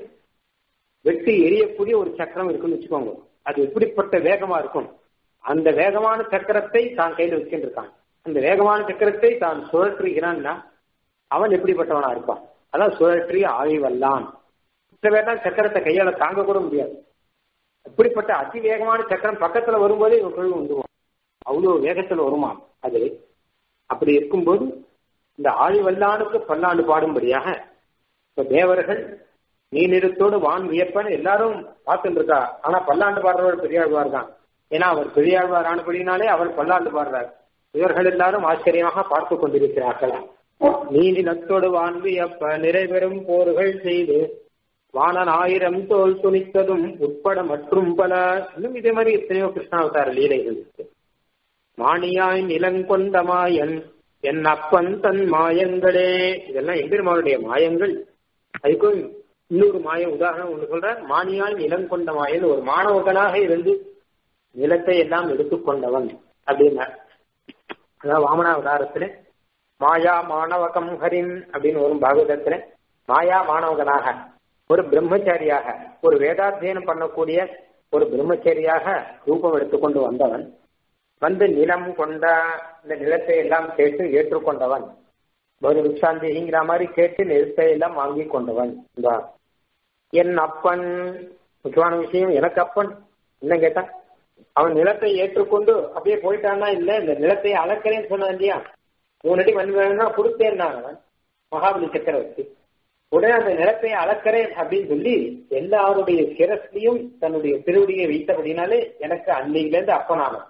வெட்டி எரியக்கூடிய ஒரு சக்கரம் இருக்குன்னு வச்சுக்கோங்க அது எப்படிப்பட்ட வேகமா இருக்கும் அந்த வேகமான சக்கரத்தை தான் கையில் வச்சுருக்கான் அந்த வேகமான சக்கரத்தை தான் சுழற்றுகிறான்னா அவன் எப்படிப்பட்டவனா இருப்பான் அதான் சுழற்றி ஆய்வல்லான் சில பேர்லாம் சக்கரத்தை கையால தாங்க கூட முடியாது அப்படிப்பட்ட அதி வேகமான சக்கரம் பக்கத்துல வரும்போதே இவன் கழுவு வந்துருவான் அவ்வளவு வேகத்துல வருமா அது அப்படி இருக்கும்போது இந்த ஆழிவல்லானுக்கு பல்லாண்டு பாடும்படியாக இப்ப தேவர்கள் நீனிடத்தோடு வான் வியப்பன் எல்லாரும் பார்த்துட்டு இருக்கா ஆனா பல்லாண்டு பாடுறவர் பெரியாழ்வார் தான் ஏன்னா அவர் பெரியாழ்வார் ஆனபடினாலே அவர் பல்லாண்டு பாடுறார் இவர்கள் எல்லாரும் ஆச்சரியமாக பார்த்து கொண்டிருக்கிறார்கள் நீனிலத்தோடு வான் வியப்ப நிறைவேறும் போர்கள் செய்து வானன் ஆயிரம் தோல் துணித்ததும் உட்பட மற்றும் பல இன்னும் இதே மாதிரி எத்தனையோ கிருஷ்ணாவதார லீலைகள் இருக்கு மாணியாய் நிலங்கொண்ட மாயன் என் அப்பன் தன் மாயங்களே இதெல்லாம் எம்பெருமானுடைய மாயங்கள் அதுக்கும் இன்னொரு மாய உதாரணம் ஒன்று சொல்ற மானியாய் நிலம் கொண்ட மாயன் ஒரு மாணவகனாக இருந்து நிலத்தை எல்லாம் எடுத்துக்கொண்டவன் அப்படின்னா அதாவது வாமனாவதாரத்துல மாயா மாணவகம் ஹரின் அப்படின்னு வரும் பாகவதத்துல மாயா மாணவகனாக ஒரு பிரம்மச்சாரியாக ஒரு வேதாத்தியனம் பண்ணக்கூடிய ஒரு பிரம்மச்சாரியாக ரூபம் எடுத்துக்கொண்டு வந்தவன் வந்து நிலம் கொண்ட இந்த நிலத்தை எல்லாம் கேட்டு ஏற்றுக்கொண்டவன் ஒரு விக்ஷாந்திங்கிற மாதிரி கேட்டு நிலத்தை எல்லாம் வாங்கி கொண்டவன் என்றார் என் அப்பன் முக்கியமான விஷயம் எனக்கு அப்பன் என்ன கேட்டா அவன் நிலத்தை ஏற்றுக்கொண்டு அப்படியே போயிட்டான்னா இல்ல இந்த நிலத்தை அளக்கிறேன்னு சொன்னான் இல்லையா மூணு அடி மண் வேணும்னா கொடுத்தேன் அவன் மகாபலி சக்கரவர்த்தி உடனே அந்த நிலத்தை அளக்கிறேன் அப்படின்னு சொல்லி எல்லாருடைய சிரஸ்லையும் தன்னுடைய திருவடியை வைத்தபடினாலே எனக்கு அன்னையிலேருந்து அப்பனானவன்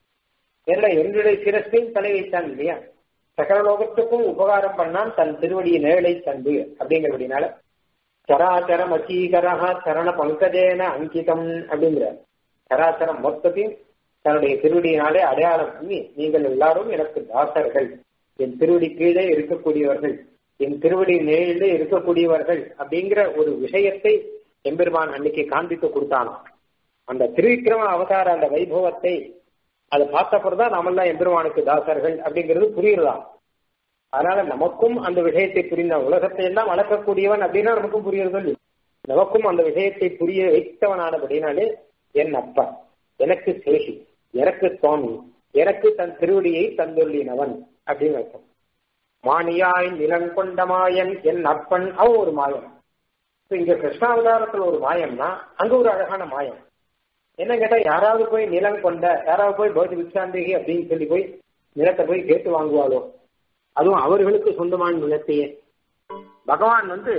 ஏன்னா என்னுடைய சிரஸ்லையும் தலை வைத்தான் இல்லையா சகலலோகத்துக்கும் உபகாரம் பண்ணான் தன் திருவடியை நேரலை தந்து அப்படிங்கிறபடினால சராச்சரம் அச்சீகரா சரண பங்கஜேன அங்கிதம் அப்படிங்கிற சராச்சரம் மொத்தத்தையும் தன்னுடைய திருவடியினாலே அடையாளம் பண்ணி நீங்கள் எல்லாரும் எனக்கு தாசர்கள் என் திருவடி கீழே இருக்கக்கூடியவர்கள் என் திருவடி நிலையிலே இருக்கக்கூடியவர்கள் அப்படிங்கிற ஒரு விஷயத்தை எம்பெருமான் அன்னைக்கு காண்பித்து கொடுத்தானாம் அந்த திருவிக்கிரம அவதார அந்த வைபவத்தை அதை பார்த்தப்பறம் தான் நாமெல்லாம் எம்பெருமானுக்கு தாசர்கள் அப்படிங்கிறது புரியுறதாம் அதனால நமக்கும் அந்த விஷயத்தை புரிந்த உலகத்தை எல்லாம் வளர்க்கக்கூடியவன் அப்படின்னா நமக்கும் புரியுறது நமக்கும் அந்த விஷயத்தை புரிய வைத்தவனானபடினாலே என் அப்பா எனக்கு சேஷி எனக்கு சுவாமி எனக்கு தன் திருவடியை தந்துள்ளினவன் அப்படின்னு அர்த்தம் மானியாய் நிலங்கொண்ட மாயன் என் அப்பன் அவன் ஒரு மாயன் இங்க கிருஷ்ணாவதாரத்துல ஒரு மாயம்னா அங்க ஒரு அழகான மாயம் என்ன கேட்டா யாராவது போய் நிலம் கொண்ட யாராவது போய் பௌத்த விக்ஷாந்திகி அப்படின்னு சொல்லி போய் நிலத்தை போய் கேட்டு வாங்குவாளோ அதுவும் அவர்களுக்கு சொந்தமான நிலத்தையே பகவான் வந்து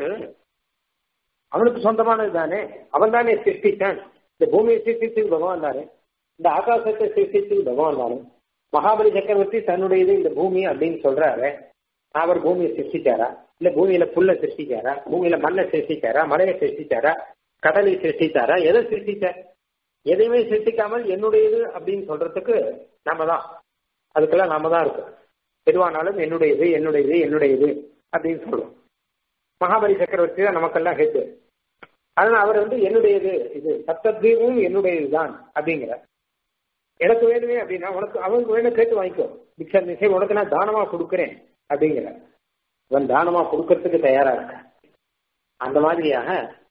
அவனுக்கு சொந்தமானது தானே அவன் தானே சிருஷ்டித்தான் இந்த பூமியை சிருஷ்டிச்சது பகவான் தானே இந்த ஆகாசத்தை சிருஷ்டிச்சது பகவான் தானே மகாபலி சக்கரவர்த்தி தன்னுடையது இந்த பூமி அப்படின்னு சொல்றாரு அவர் பூமியை சிருஷ்டிச்சாரா இல்ல பூமியில புல்ல சிருஷ்டிச்சாரா பூமியில மண்ணை சிருஷ்டிச்சாரா மலையை சிருஷ்டிச்சாரா கடலை சிருஷ்டிச்சாரா எதை சிருஷ்டிச்சார் எதையுமே சிருஷ்டிக்காமல் என்னுடையது அப்படின்னு சொல்றதுக்கு நாம தான் அதுக்கெல்லாம் நாம தான் இருக்கும் எதுவானாலும் என்னுடையது என்னுடையது என்னுடையது அப்படின்னு சொல்லுவோம் மகாபலி சக்கரவர்த்தி தான் நமக்கெல்லாம் ஹெட்டு அதனால அவர் வந்து என்னுடையது இது சப்தத்வீபமும் என்னுடையதுதான் அப்படிங்கிற எனக்கு வேணுமே அப்படின்னா உனக்கு அவனுக்கு வேணும் கேட்டு வாங்கிக்கோ பிக்ஷா நிச்சய உனக்கு நான் தானமா கொடுக்குறேன் அப்படிங்கிற அவன் தானமா கொடுக்கறதுக்கு தயாரா இருக்க அந்த மாதிரியாக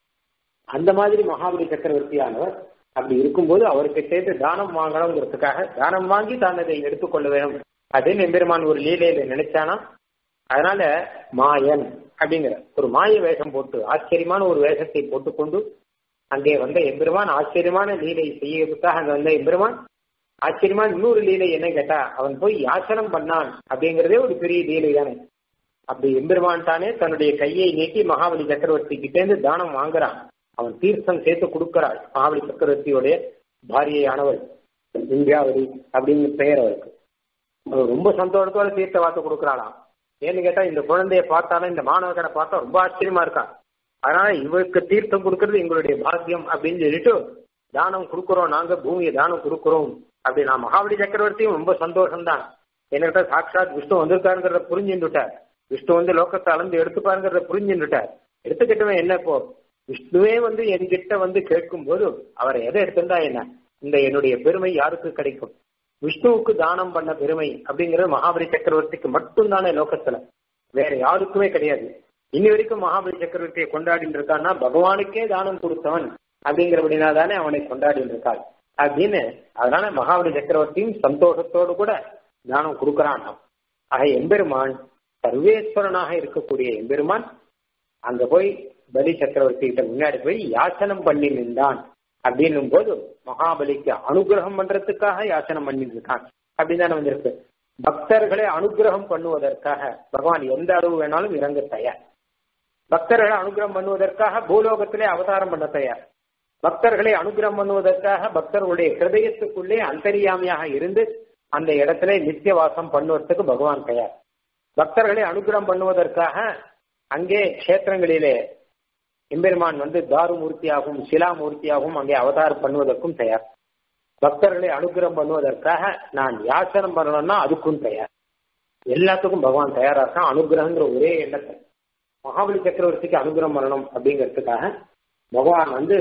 அந்த மாதிரி மகாபலி சக்கரவர்த்தியானவர் அப்படி இருக்கும்போது அவருக்கு சேர்த்து தானம் வாங்கணுங்கிறதுக்காக தானம் வாங்கி தான் அதை எடுத்துக்கொள்ள வேணும் அப்படின்னு எம்பெருமான் ஒரு லீலையில நினைச்சானா அதனால மாயன் அப்படிங்கிற ஒரு மாய வேஷம் போட்டு ஆச்சரியமான ஒரு வேஷத்தை போட்டுக்கொண்டு அங்கே வந்த எம்பெருமான் ஆச்சரியமான லீலை செய்யறதுக்காக அங்க வந்த எம்பெருமான் ஆச்சரியமா இன்னொரு லீலை என்ன கேட்டா அவன் போய் யாசனம் பண்ணான் அப்படிங்கறதே ஒரு பெரிய லீலை தானே அப்படி எம்பெருமான் தானே தன்னுடைய கையை நீட்டி மகாபலி சக்கரவர்த்தி கிட்டேந்து தானம் வாங்குறான் அவன் தீர்த்தம் சேர்த்து கொடுக்கிறாள் மகாபலி சக்கரவர்த்தியோடைய பாரியையானவள் இந்தியாவதி அப்படின்னு பெயர் அவருக்கு அவர் ரொம்ப சந்தோஷத்தோட தீர்த்த வார்த்தை கொடுக்குறாளாம் ஏன்னு கேட்டா இந்த குழந்தைய பார்த்தாலும் இந்த மாணவர்களை பார்த்தா ரொம்ப ஆச்சரியமா இருக்கான் அதனால இவருக்கு தீர்த்தம் கொடுக்கறது எங்களுடைய பாக்கியம் அப்படின்னு சொல்லிட்டு தானம் கொடுக்குறோம் நாங்க பூமியை தானம் கொடுக்குறோம் அப்படி நான் மகாபலி சக்கரவர்த்தியும் ரொம்ப சந்தோஷம் தான் என்கிட்ட சாட்சாத் விஷ்ணு வந்திருக்காருங்கிறத புரிஞ்சுட்டார் விஷ்ணு வந்து லோகத்தை அளந்து எடுத்துப்பாருங்கிறத புரிஞ்சுட்டார் எடுத்துக்கிட்டவன் என்ன இப்போ விஷ்ணுவே வந்து என்கிட்ட வந்து கேட்கும் போது அவர் எதை எடுத்திருந்தா என்ன இந்த என்னுடைய பெருமை யாருக்கு கிடைக்கும் விஷ்ணுவுக்கு தானம் பண்ண பெருமை அப்படிங்கிறது மகாபலி சக்கரவர்த்திக்கு மட்டும்தானே லோகத்துல வேற யாருக்குமே கிடையாது இன்னி வரைக்கும் மகாபலி சக்கரவர்த்தியை கொண்டாடிட்டு இருக்கான்னா பகவானுக்கே தானம் கொடுத்தவன் அப்படிங்கிறபடினா தானே அவனை கொண்டாடிட்டு இருக்காள் அப்படின்னு அதனால மகாபலி சக்கரவர்த்தியும் சந்தோஷத்தோடு கூட தானம் கொடுக்கறான் ஆக எம்பெருமான் சர்வேஸ்வரனாக இருக்கக்கூடிய எம்பெருமான் அங்க போய் பலி சக்கரவர்த்தி கிட்ட முன்னாடி போய் யாசனம் பண்ணி நின்றான் அப்படின்னும் போது மகாபலிக்கு அனுகிரகம் பண்றதுக்காக யாசனம் பண்ணிட்டு இருக்கான் அப்படின்னு தானே வந்திருக்கு பக்தர்களை அனுகிரகம் பண்ணுவதற்காக பகவான் எந்த அளவு வேணாலும் இறங்க தயார் பக்தர்களை அனுகிரகம் பண்ணுவதற்காக பூலோகத்திலே அவதாரம் பண்ண தயார் பக்தர்களை அனுகிரகம் பண்ணுவதற்காக பக்தர்களுடைய ஹிருதயத்துக்குள்ளே அந்தரியாமியாக இருந்து அந்த இடத்துல நித்திய வாசம் பண்ணுவதற்கு பகவான் தயார் பக்தர்களை அனுகிரகம் பண்ணுவதற்காக அங்கே கஷேத்திரங்களிலே எம்பெருமான் வந்து தாருமூர்த்தியாகவும் சிலாமூர்த்தியாகவும் அங்கே அவதாரம் பண்ணுவதற்கும் தயார் பக்தர்களை அனுகிரகம் பண்ணுவதற்காக நான் யாசனம் பண்ணணும்னா அதுக்கும் தயார் எல்லாத்துக்கும் பகவான் தயாரா இருக்கான் அனுகிரகங்கிற ஒரே எண்ணத்தை மகாபலி சக்கரவர்த்திக்கு அனுகிரகம் பண்ணணும் அப்படிங்கிறதுக்காக பகவான் வந்து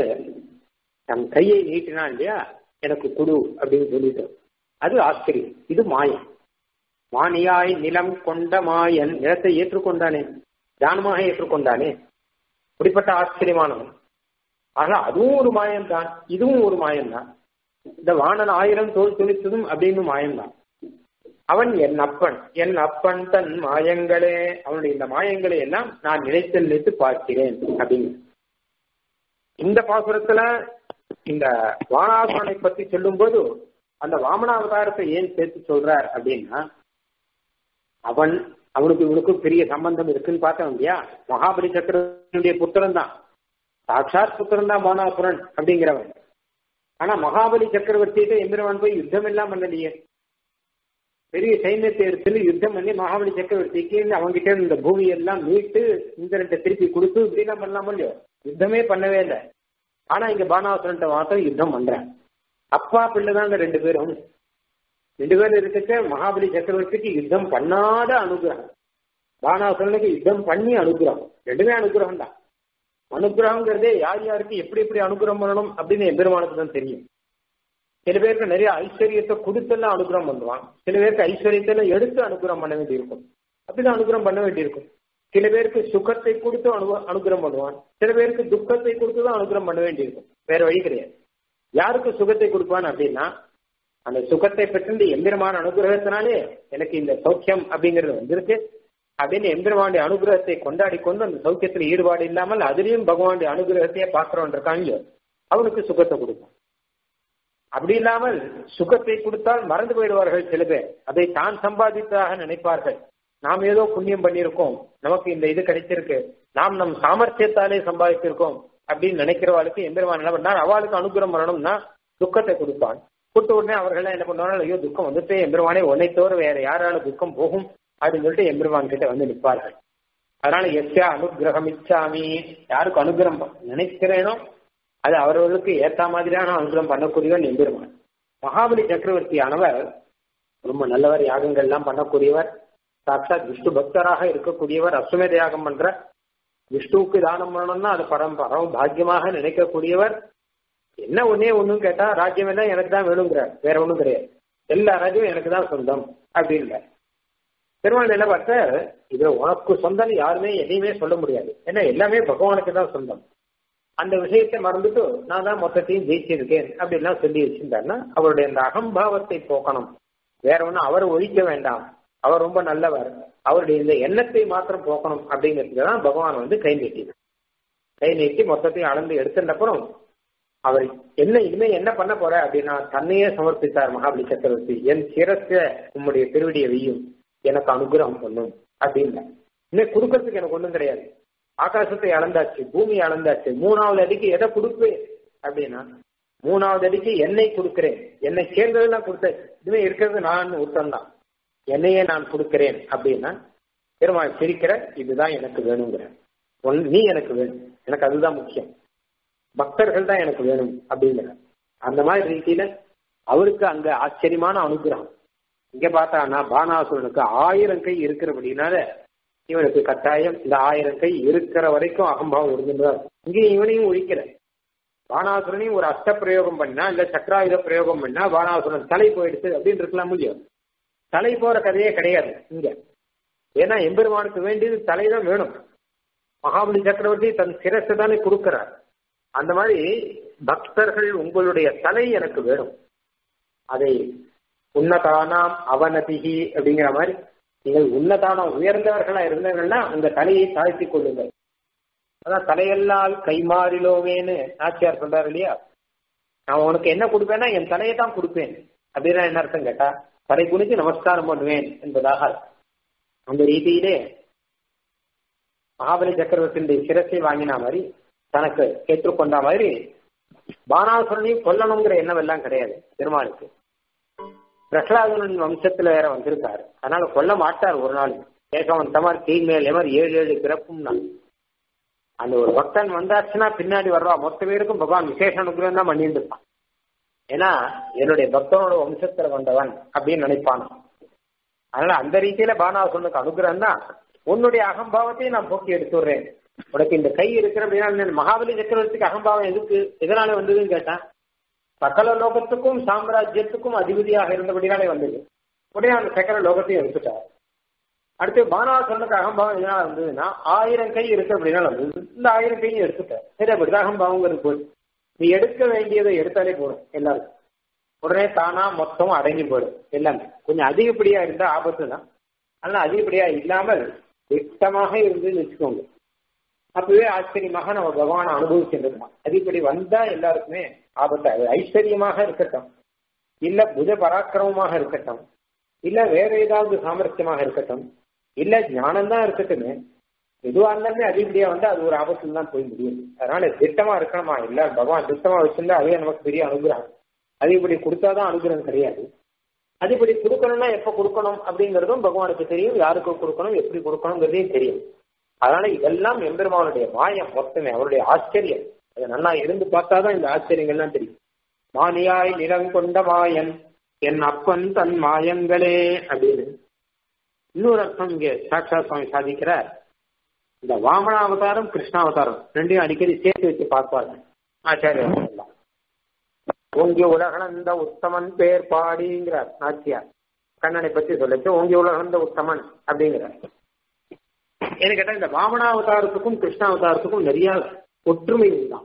தன் கையை நீட்டினான் இல்லையா எனக்கு குடு அப்படின்னு சொல்லிட்டு அது ஆச்சரியம் இது மாயம் மானியாய் நிலம் கொண்ட மாயன் நிலத்தை ஏற்றுக்கொண்டானே தானமாக ஏற்றுக்கொண்டானே அப்படிப்பட்ட ஆச்சரியமானவன் ஆக அதுவும் ஒரு மாயம்தான் இதுவும் ஒரு மாயம்தான் இந்த வாணன் ஆயிரம் தோல் துணித்ததும் அப்படின்னு மாயம்தான் அவன் என் அப்பன் என் அப்பன் தன் மாயங்களே அவனுடைய இந்த மாயங்களை எல்லாம் நான் நினைத்து நினைத்து பார்க்கிறேன் அப்படின்னு இந்த பாசுரத்துல இந்த வானாசுரனை பத்தி சொல்லும் போது அந்த வாமனாவதாரத்தை ஏன் சேர்த்து சொல்றார் அப்படின்னா அவன் அவனுக்கு இவனுக்கு பெரிய சம்பந்தம் இருக்குன்னு பார்த்தோம் இல்லையா மகாபலி சக்கரனுடைய புத்திரன் தான் சாட்சாத் புத்திரன் தான் வானாசுரன் அப்படிங்கிறவன் ஆனா மகாபலி சக்கரவர்த்தியிட்ட எந்திரவன் போய் யுத்தம் எல்லாம் பண்ணலையே பெரிய சைன்யத்தை எடுத்து யுத்தம் பண்ணி மகாபலி சக்கரவர்த்திக்கு அவங்கிட்ட இந்த பூமியெல்லாம் மீட்டு இந்திரன்ட்ட திருப்பி கொடுத்து இப்படிலாம் பண்ணலாமோ இல்லையோ யுத்தமே பண்ணவே இல்லை ஆனா இங்க பானாசுரன் மாத்திரம் யுத்தம் பண்றேன் அப்பா பிள்ளை தான் இந்த ரெண்டு பேரும் ரெண்டு பேரும் இருக்க மகாபலி சக்கரவர்த்திக்கு யுத்தம் பண்ணாத அனுகிரகம் பானாசுரனுக்கு யுத்தம் பண்ணி அனுகிரகம் ரெண்டுமே அனுகிரகம் தான் அனுகிரகங்கிறதே யார் யாருக்கு எப்படி எப்படி அனுகிரகம் பண்ணணும் அப்படின்னு எம்பெருமானுக்கு தான் தெரியும் சில பேருக்கு நிறைய ஐஸ்வர்யத்தை கொடுத்தெல்லாம் அனுகிரகம் பண்ணுவான் சில பேருக்கு ஐஸ்வர்யத்தை எடுத்து அனுகிரகம் பண்ண வேண்டியிருக்கும் அப்படிதான் அனுகிரகம் பண்ண வேண்டியிருக்கும் சில பேருக்கு சுகத்தை கொடுத்து அனு அனுகிரகம் பண்ணுவான் சில பேருக்கு துக்கத்தை கொடுத்து தான் அனுகிரகம் பண்ண வேண்டியிருக்கும் வேற வழி கிடையாது யாருக்கு சுகத்தை கொடுப்பான் அப்படின்னா அந்த சுகத்தை பெற்று எம்பெருமான அனுகிரகத்தினாலே எனக்கு இந்த சௌக்கியம் அப்படிங்கிறது வந்திருக்கு அப்படின்னு எம்பெருமானுடைய அனுகிரகத்தை கொண்டாடி கொண்டு அந்த சௌக்கியத்தில் ஈடுபாடு இல்லாமல் அதுலயும் பகவானுடைய அனுகிரகத்தையே பார்க்கிறவன் இருக்காங்க அவனுக்கு சுகத்தை கொடுப்பான் அப்படி இல்லாமல் சுகத்தை கொடுத்தால் மறந்து போயிடுவார்கள் சில பேர் அதை தான் சம்பாதித்ததாக நினைப்பார்கள் நாம் ஏதோ புண்ணியம் பண்ணியிருக்கோம் நமக்கு இந்த இது கிடைச்சிருக்கு நாம் நம் சாமர்த்தியத்தாலே சம்பாதித்திருக்கோம் அப்படின்னு நினைக்கிறவாளுக்கு எம்பெருமான் என்ன பண்ணார் அவளுக்கு அனுகிரகம் வரணும்னா துக்கத்தை கொடுப்பான் கொடுத்த உடனே அவர்கள் என்ன பண்ணுவாங்க ஐயோ துக்கம் வந்துட்டு எம்பெருமானே உன்னை தவிர வேற யாரால துக்கம் போகும் அப்படின்னு சொல்லிட்டு எம்பெருமான் கிட்ட வந்து நிற்பார்கள் அதனால எஸ்யா அனுகிரகம் இச்சாமி யாருக்கு அனுகிரகம் நினைக்கிறேனோ அது அவர்களுக்கு ஏத்த மாதிரியான அனுகிரகம் பண்ணக்கூடியவன் எம்பெருமான் மகாபலி சக்கரவர்த்தியானவர் ரொம்ப நல்லவர் யாகங்கள் எல்லாம் பண்ணக்கூடியவர் சாட்சாத் விஷ்ணு பக்தராக இருக்கக்கூடியவர் அஸ்வமேத யாகம் பண்ற விஷ்ணுவுக்கு தானம் பண்ணணும்னா அது பரம் பரம் பாக்கியமாக நினைக்கக்கூடியவர் என்ன ஒன்னே ஒண்ணும் கேட்டா ராஜ்யம் எல்லாம் எனக்கு தான் வேணுங்கிறார் வேற ஒண்ணும் கிடையாது எல்லா ராஜ்யமும் எனக்கு தான் சொந்தம் அப்படின்னு பெருமாள் என்ன பார்த்த இதுல உனக்கு சொந்தம் யாருமே எதையுமே சொல்ல முடியாது ஏன்னா எல்லாமே பகவானுக்கு தான் சொந்தம் அந்த விஷயத்தை மறந்துட்டு நான் தான் மொத்தத்தையும் ஜெயிச்சிருக்கேன் அப்படின்லாம் சொல்லி வச்சிருந்தாருன்னா அவருடைய அந்த அகம்பாவத்தை போக்கணும் வேற ஒன்றும் அவர் ஒழிக்க வேண்டாம் அவர் ரொம்ப நல்லவர் அவருடைய இந்த எண்ணத்தை மாத்திரம் போக்கணும் அப்படிங்கிறதுக்கு தான் பகவான் வந்து கை நீட்டினார் கை நீட்டி மொத்தத்தையும் அளந்து எடுத்துட்டப்புறம் அவர் என்ன இனிமே என்ன பண்ண போற அப்படின்னா தன்னையே சமர்ப்பித்தார் மகாபலி சக்கரவர்த்தி என் சிரச உம்முடைய திருவடியை வெய்யும் எனக்கு அனுகிரகம் பண்ணும் அப்படின்னு இன்னும் கொடுக்கறதுக்கு எனக்கு ஒண்ணும் கிடையாது ஆகாசத்தை அளந்தாச்சு பூமி அளந்தாச்சு மூணாவது அடிக்கு எதை கொடுப்பேன் அப்படின்னா மூணாவது அடிக்கு எண்ணெய் கொடுக்கிறேன் என்னை சேர்ந்ததெல்லாம் கொடுத்தாச்சு இதுவே இருக்கிறது நான் ஒருத்தன் தான் என்னையே நான் கொடுக்கிறேன் அப்படின்னா பெருமாள் சிரிக்கிற இதுதான் எனக்கு வேணுங்கிற ஒன் நீ எனக்கு வேணும் எனக்கு அதுதான் முக்கியம் பக்தர்கள் தான் எனக்கு வேணும் அப்படிங்கிற அந்த மாதிரி ரீதியில அவருக்கு அங்க ஆச்சரியமான அனுகிரகம் இங்க பார்த்தானா பானாசுரனுக்கு ஆயிரம் கை இருக்கிறபடினால இவனுக்கு கட்டாயம் இந்த ஆயிரம் கை இருக்கிற வரைக்கும் அகம்பாவம் இருந்துதான் இங்கே இவனையும் ஒழிக்கிற பானாசுரனையும் ஒரு அஷ்ட பிரயோகம் பண்ணா இல்ல சக்கராயுத பிரயோகம் பண்ணா பானாசுரன் தலை போயிடுச்சு அப்படின்னு இருக்கலாம் முடியும் தலை போற கதையே கிடையாது இங்க ஏன்னா எம்பெருமானுக்கு வேண்டியது தலைதான் வேணும் மகாபலி சக்கரவர்த்தி தன் சிரசை தானே கொடுக்கிறார் அந்த மாதிரி பக்தர்கள் உங்களுடைய தலை எனக்கு வேணும் அதை உன்னதானாம் அவநதிகி அப்படிங்கிற மாதிரி நீங்கள் உன்னதான உயர்ந்தவர்களா இருந்தவர்கள்னா உங்க தலையை தாழ்த்தி கொள்ளுங்கள் அதான் தலையெல்லாம் கைமாறிலோவேன்னு நாச்சியார் சொல்றாரு இல்லையா நான் உனக்கு என்ன கொடுப்பேன்னா என் தலையை தான் கொடுப்பேன் அப்படின்னா என்ன அர்த்தம் கேட்டா தலை குனிச்சு நமஸ்காரம் பண்ணுவேன் என்பதாக அந்த ரீதியிலே மகாபலி சக்கரவர்த்தியுடைய சிரசை வாங்கின மாதிரி தனக்கு ஏற்றுக்கொண்ட மாதிரி பானாசுரனையும் கொல்லணுங்கிற எண்ணம் எல்லாம் கிடையாது பெருமாளுக்கு பிரகலாதனின் வம்சத்துல வேற வந்திருக்காரு அதனால கொல்ல மாட்டார் ஒரு நாள் ஏகவன் தமர் தீமேல் எமர் ஏழு ஏழு பிறப்பும் நான் அந்த ஒரு பக்தன் வந்தாச்சுன்னா பின்னாடி வர்றா மொத்த பேருக்கும் பகவான் விசேஷ அனுகிரகம் தான் பண்ணிட்டு இருப்பான் ஏன்னா என்னுடைய பக்தனோட வம்சத்துல வந்தவன் அப்படின்னு நினைப்பான் அதனால அந்த ரீதியில பானாசுரனுக்கு அனுகிரகம் தான் உன்னுடைய அகம்பாவத்தையும் நான் போக்கி எடுத்துடுறேன் உனக்கு இந்த கை இருக்கிற அப்படின்னா மகாபலி சக்கரவர்த்திக்கு அகம்பாவம் எதுக்கு எதனால வந்ததுன்னு கேட்டான் சகல லோகத்துக்கும் சாம்ராஜ்யத்துக்கும் அதிபதியாக இருந்தபடினாலே வந்தது உடனே அந்த சக்கர லோகத்தையும் எடுத்துட்டார் அடுத்து பானாசுரனுக்கு அகம்பாவம் எதனால வந்ததுன்னா ஆயிரம் கை இருக்கு அப்படின்னா வந்தது இந்த ஆயிரம் கையும் எடுத்துட்டேன் சரி அப்படிதான் அகம்பாவங்கிறது போய் நீ எடுக்க வேண்டியதை எடுத்தாலே போதும் எல்லாருக்கும் உடனே தானா மொத்தமும் அடங்கி போயிடும் எல்லாமே கொஞ்சம் அதிகப்படியா இருந்தா ஆபத்து தான் அதனால அதிகப்படியா இல்லாமல் திட்டமாக இருந்துன்னு வச்சுக்கோங்க அப்பவே ஆச்சரியமாக நம்ம பகவானை அனுபவிச்சுருக்கோம் அதிகப்படி வந்தா எல்லாருக்குமே ஆபத்து அது ஐஸ்வர்யமாக இருக்கட்டும் இல்ல புஜ பராக்கிரமமாக இருக்கட்டும் இல்ல வேற ஏதாவது சாமர்த்தியமாக இருக்கட்டும் இல்ல ஞானம் தான் இருக்கட்டுமே எதுவா இருந்தாலுமே அதிகப்படியா வந்து அது ஒரு ஆபத்துல தான் போய் முடியும் அதனால திட்டமா இருக்கணுமா இல்ல பகவான் திட்டமா வச்சிருந்தா அதுவே நமக்கு பெரிய அனுகிரகம் அதிகப்படி கொடுத்தாதான் அனுகிரகம் கிடையாது அதிகப்படி கொடுக்கணும்னா எப்ப கொடுக்கணும் அப்படிங்கறதும் பகவானுக்கு தெரியும் யாருக்கு கொடுக்கணும் எப்படி கொடுக்கணுங்கிறதையும் தெரியும் அதனால இதெல்லாம் எம்பெருமானுடைய மாயம் மொத்தமே அவருடைய ஆச்சரியம் அது நல்லா இருந்து பார்த்தாதான் இந்த ஆச்சரியங்கள்லாம் தெரியும் மானியாய் நிலங்கொண்ட மாயன் என் அப்பன் தன் மாயங்களே அப்படின்னு இன்னொரு அர்த்தம் இங்க சாட்சா சுவாமி சாதிக்கிறார் இந்த வாமனாவதாரம் கிருஷ்ணாவதாரம் ரெண்டையும் அடிக்கடி சேர்த்து வச்சு பார்ப்பாங்க ஆச்சாரியர் எல்லாம் ஓங்கி உலகளந்த உத்தமன் பேர் பாடிங்கிறார் நாச்சியார் கண்ணனை பத்தி சொல்லிச்சு ஓங்கி உலகளந்த உத்தமன் அப்படிங்கிறார் என்ன கேட்டா இந்த வாமனாவதாரத்துக்கும் கிருஷ்ணாவதாரத்துக்கும் நிறைய ஒற்றுமை உண்டாம்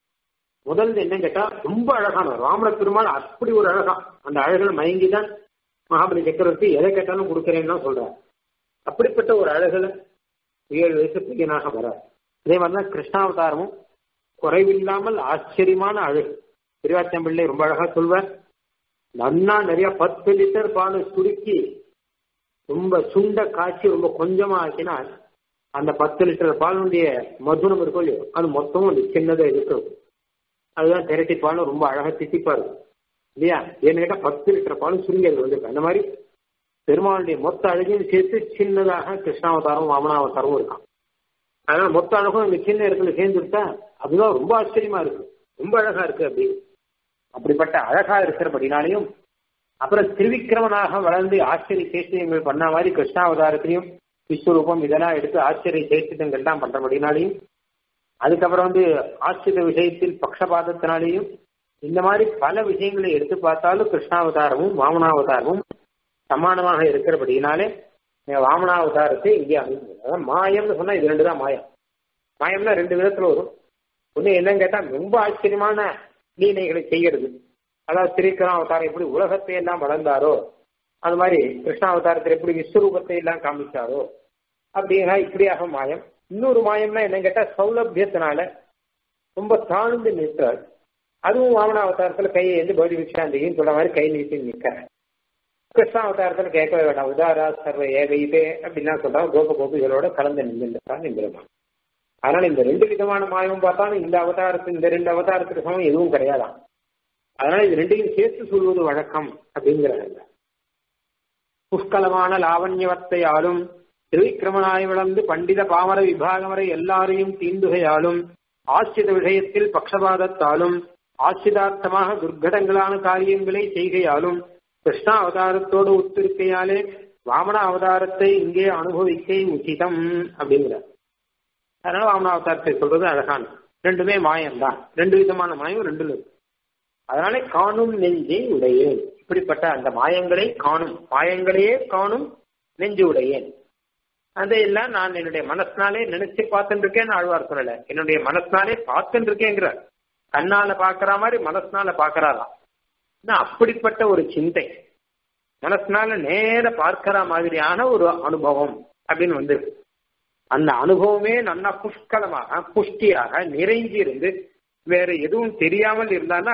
முதல்ல என்ன கேட்டா ரொம்ப அழகானவர் ராமண பெருமாள் அப்படி ஒரு அழகா அந்த அழகில் மயங்கிதான் மகாபலி சக்கரவர்த்தி எதை கேட்டாலும் கொடுக்கிறேன்னு தான் சொல்றார் அப்படிப்பட்ட ஒரு அழகுல ஏழு வயசு பையனாக வரார் அதே மாதிரிதான் கிருஷ்ணாவதாரமும் குறைவில்லாமல் ஆச்சரியமான அழகு திருவாச்சம்பிள்ளை ரொம்ப அழகா சொல்வார் நன்னா நிறைய பத்து லிட்டர் பால் சுருக்கி ரொம்ப சுண்ட காய்ச்சி ரொம்ப கொஞ்சமா ஆக்கினால் அந்த பத்து லிட்டர் பாலுடைய மதுரம் இருக்கும் இல்லையோ அது மொத்தமும் அந்த சின்னதா இருக்கும் அதுதான் திரட்டி பாலும் ரொம்ப அழகா திட்டிப்பா இருக்கும் இல்லையா ஏன்னு கேட்டா பத்து லிட்டர் பாலும் சுருங்கி அது வந்திருக்கு அந்த மாதிரி பெருமாளுடைய மொத்த அழகையும் சேர்த்து சின்னதாக கிருஷ்ணாவதாரம் வாமனாவதாரமும் இருக்கான் அதனால மொத்த அழகும் இந்த சின்ன இடத்துல சேர்ந்துருத்தா அதுதான் ரொம்ப ஆச்சரியமா இருக்கு ரொம்ப அழகா இருக்கு அப்படி அப்படிப்பட்ட அழகா இருக்கிறபடினாலையும் அப்புறம் திருவிக்கிரமனாக வளர்ந்து ஆச்சரிய சேஷ்டியங்கள் பண்ண மாதிரி கிருஷ்ணாவதாரத்திலையும் விஸ்வரூபம் இதெல்லாம் எடுத்து ஆச்சரிய சேஷ்டிதங்கள்லாம் பண்றபடினாலையும் அதுக்கப்புறம் வந்து ஆசிரித விஷயத்தில் பக்ஷபாதத்தினாலேயும் இந்த மாதிரி பல விஷயங்களை எடுத்து பார்த்தாலும் கிருஷ்ணாவதாரமும் வாமனாவதாரமும் சமானமாக இருக்கிறபடினாலே வாமனாவதாரத்தை இங்கே அமைந்தது அதான் மாயம்னு சொன்னா இது ரெண்டு தான் மாயம் மாயம்னா ரெண்டு விதத்துல வரும் ஒண்ணு என்னன்னு கேட்டா ரொம்ப ஆச்சரியமான லீலைகளை செய்கிறது அதாவது திருக்கிராவதாரம் எப்படி உலகத்தை எல்லாம் வளர்ந்தாரோ அது மாதிரி கிருஷ்ணாவதாரத்தில் எப்படி விஸ்வரூபத்தை எல்லாம் காமிச்சாரோ அப்படிங்க இப்படியாக மாயம் இன்னொரு மாயம்னா என்ன கேட்டா சௌலபியத்தினால ரொம்ப தாழ்ந்து நிற்கிறார் அதுவும் வாமன அவதாரத்துல கையை எழுந்து பௌதி விக்ஷாந்தின்னு சொல்ற மாதிரி கை நீட்டி நிற்கிறார் கிருஷ்ண அவதாரத்துல கேட்கவே வேண்டாம் உதாரா சர்வ ஏகைதே அப்படின்லாம் சொல்றாங்க கோப கோபிகளோட கலந்து நின்றுட்டான் இந்திரமான் அதனால இந்த ரெண்டு விதமான மாயமும் பார்த்தாலும் இந்த அவதாரத்து இந்த ரெண்டு அவதாரத்துக்கு சமம் எதுவும் கிடையாதாம் அதனால இது ரெண்டையும் சேர்த்து சொல்வது வழக்கம் அப்படிங்கிறாங்க புஷ்கலமான லாவண்யவத்தையாலும் திருவிக்கிரமனாய் வளர்ந்து பண்டித பாமர விபாகம் வரை எல்லாரையும் தீண்டுகையாலும் ஆசிரித விஷயத்தில் பக்ஷபாதத்தாலும் ஆசிரிதார்த்தமாக துர்க்கடங்களான காரியங்களை செய்கையாலும் கிருஷ்ணா அவதாரத்தோடு ஒத்திருக்கையாலே வாமன அவதாரத்தை இங்கே அனுபவிக்க உச்சிதம் அப்படிங்கிறார் அதனால வாமன அவதாரத்தை சொல்றது அழகான ரெண்டுமே மாயம்தான் ரெண்டு விதமான மாயம் ரெண்டுல இருக்கு அதனால காணும் நெஞ்சை உடையேன் இப்படிப்பட்ட அந்த மாயங்களை காணும் மாயங்களையே காணும் நெஞ்சு உடையேன் அதையெல்லாம் நான் என்னுடைய மனசினாலே நினைச்சு பார்த்துட்டு இருக்கேன் ஆழ்வார் சொல்லல என்னுடைய மனசினாலே பார்த்துட்டு இருக்கேங்கிறார் கண்ணால பாக்குற மாதிரி மனசினால பாக்குறாராம் அப்படிப்பட்ட ஒரு சிந்தை மனசினால நேர பார்க்கிற மாதிரியான ஒரு அனுபவம் அப்படின்னு வந்திருக்கு அந்த அனுபவமே நல்லா புஷ்கலமாக புஷ்டியாக நிறைஞ்சி இருந்து வேற எதுவும் தெரியாமல் இருந்தானா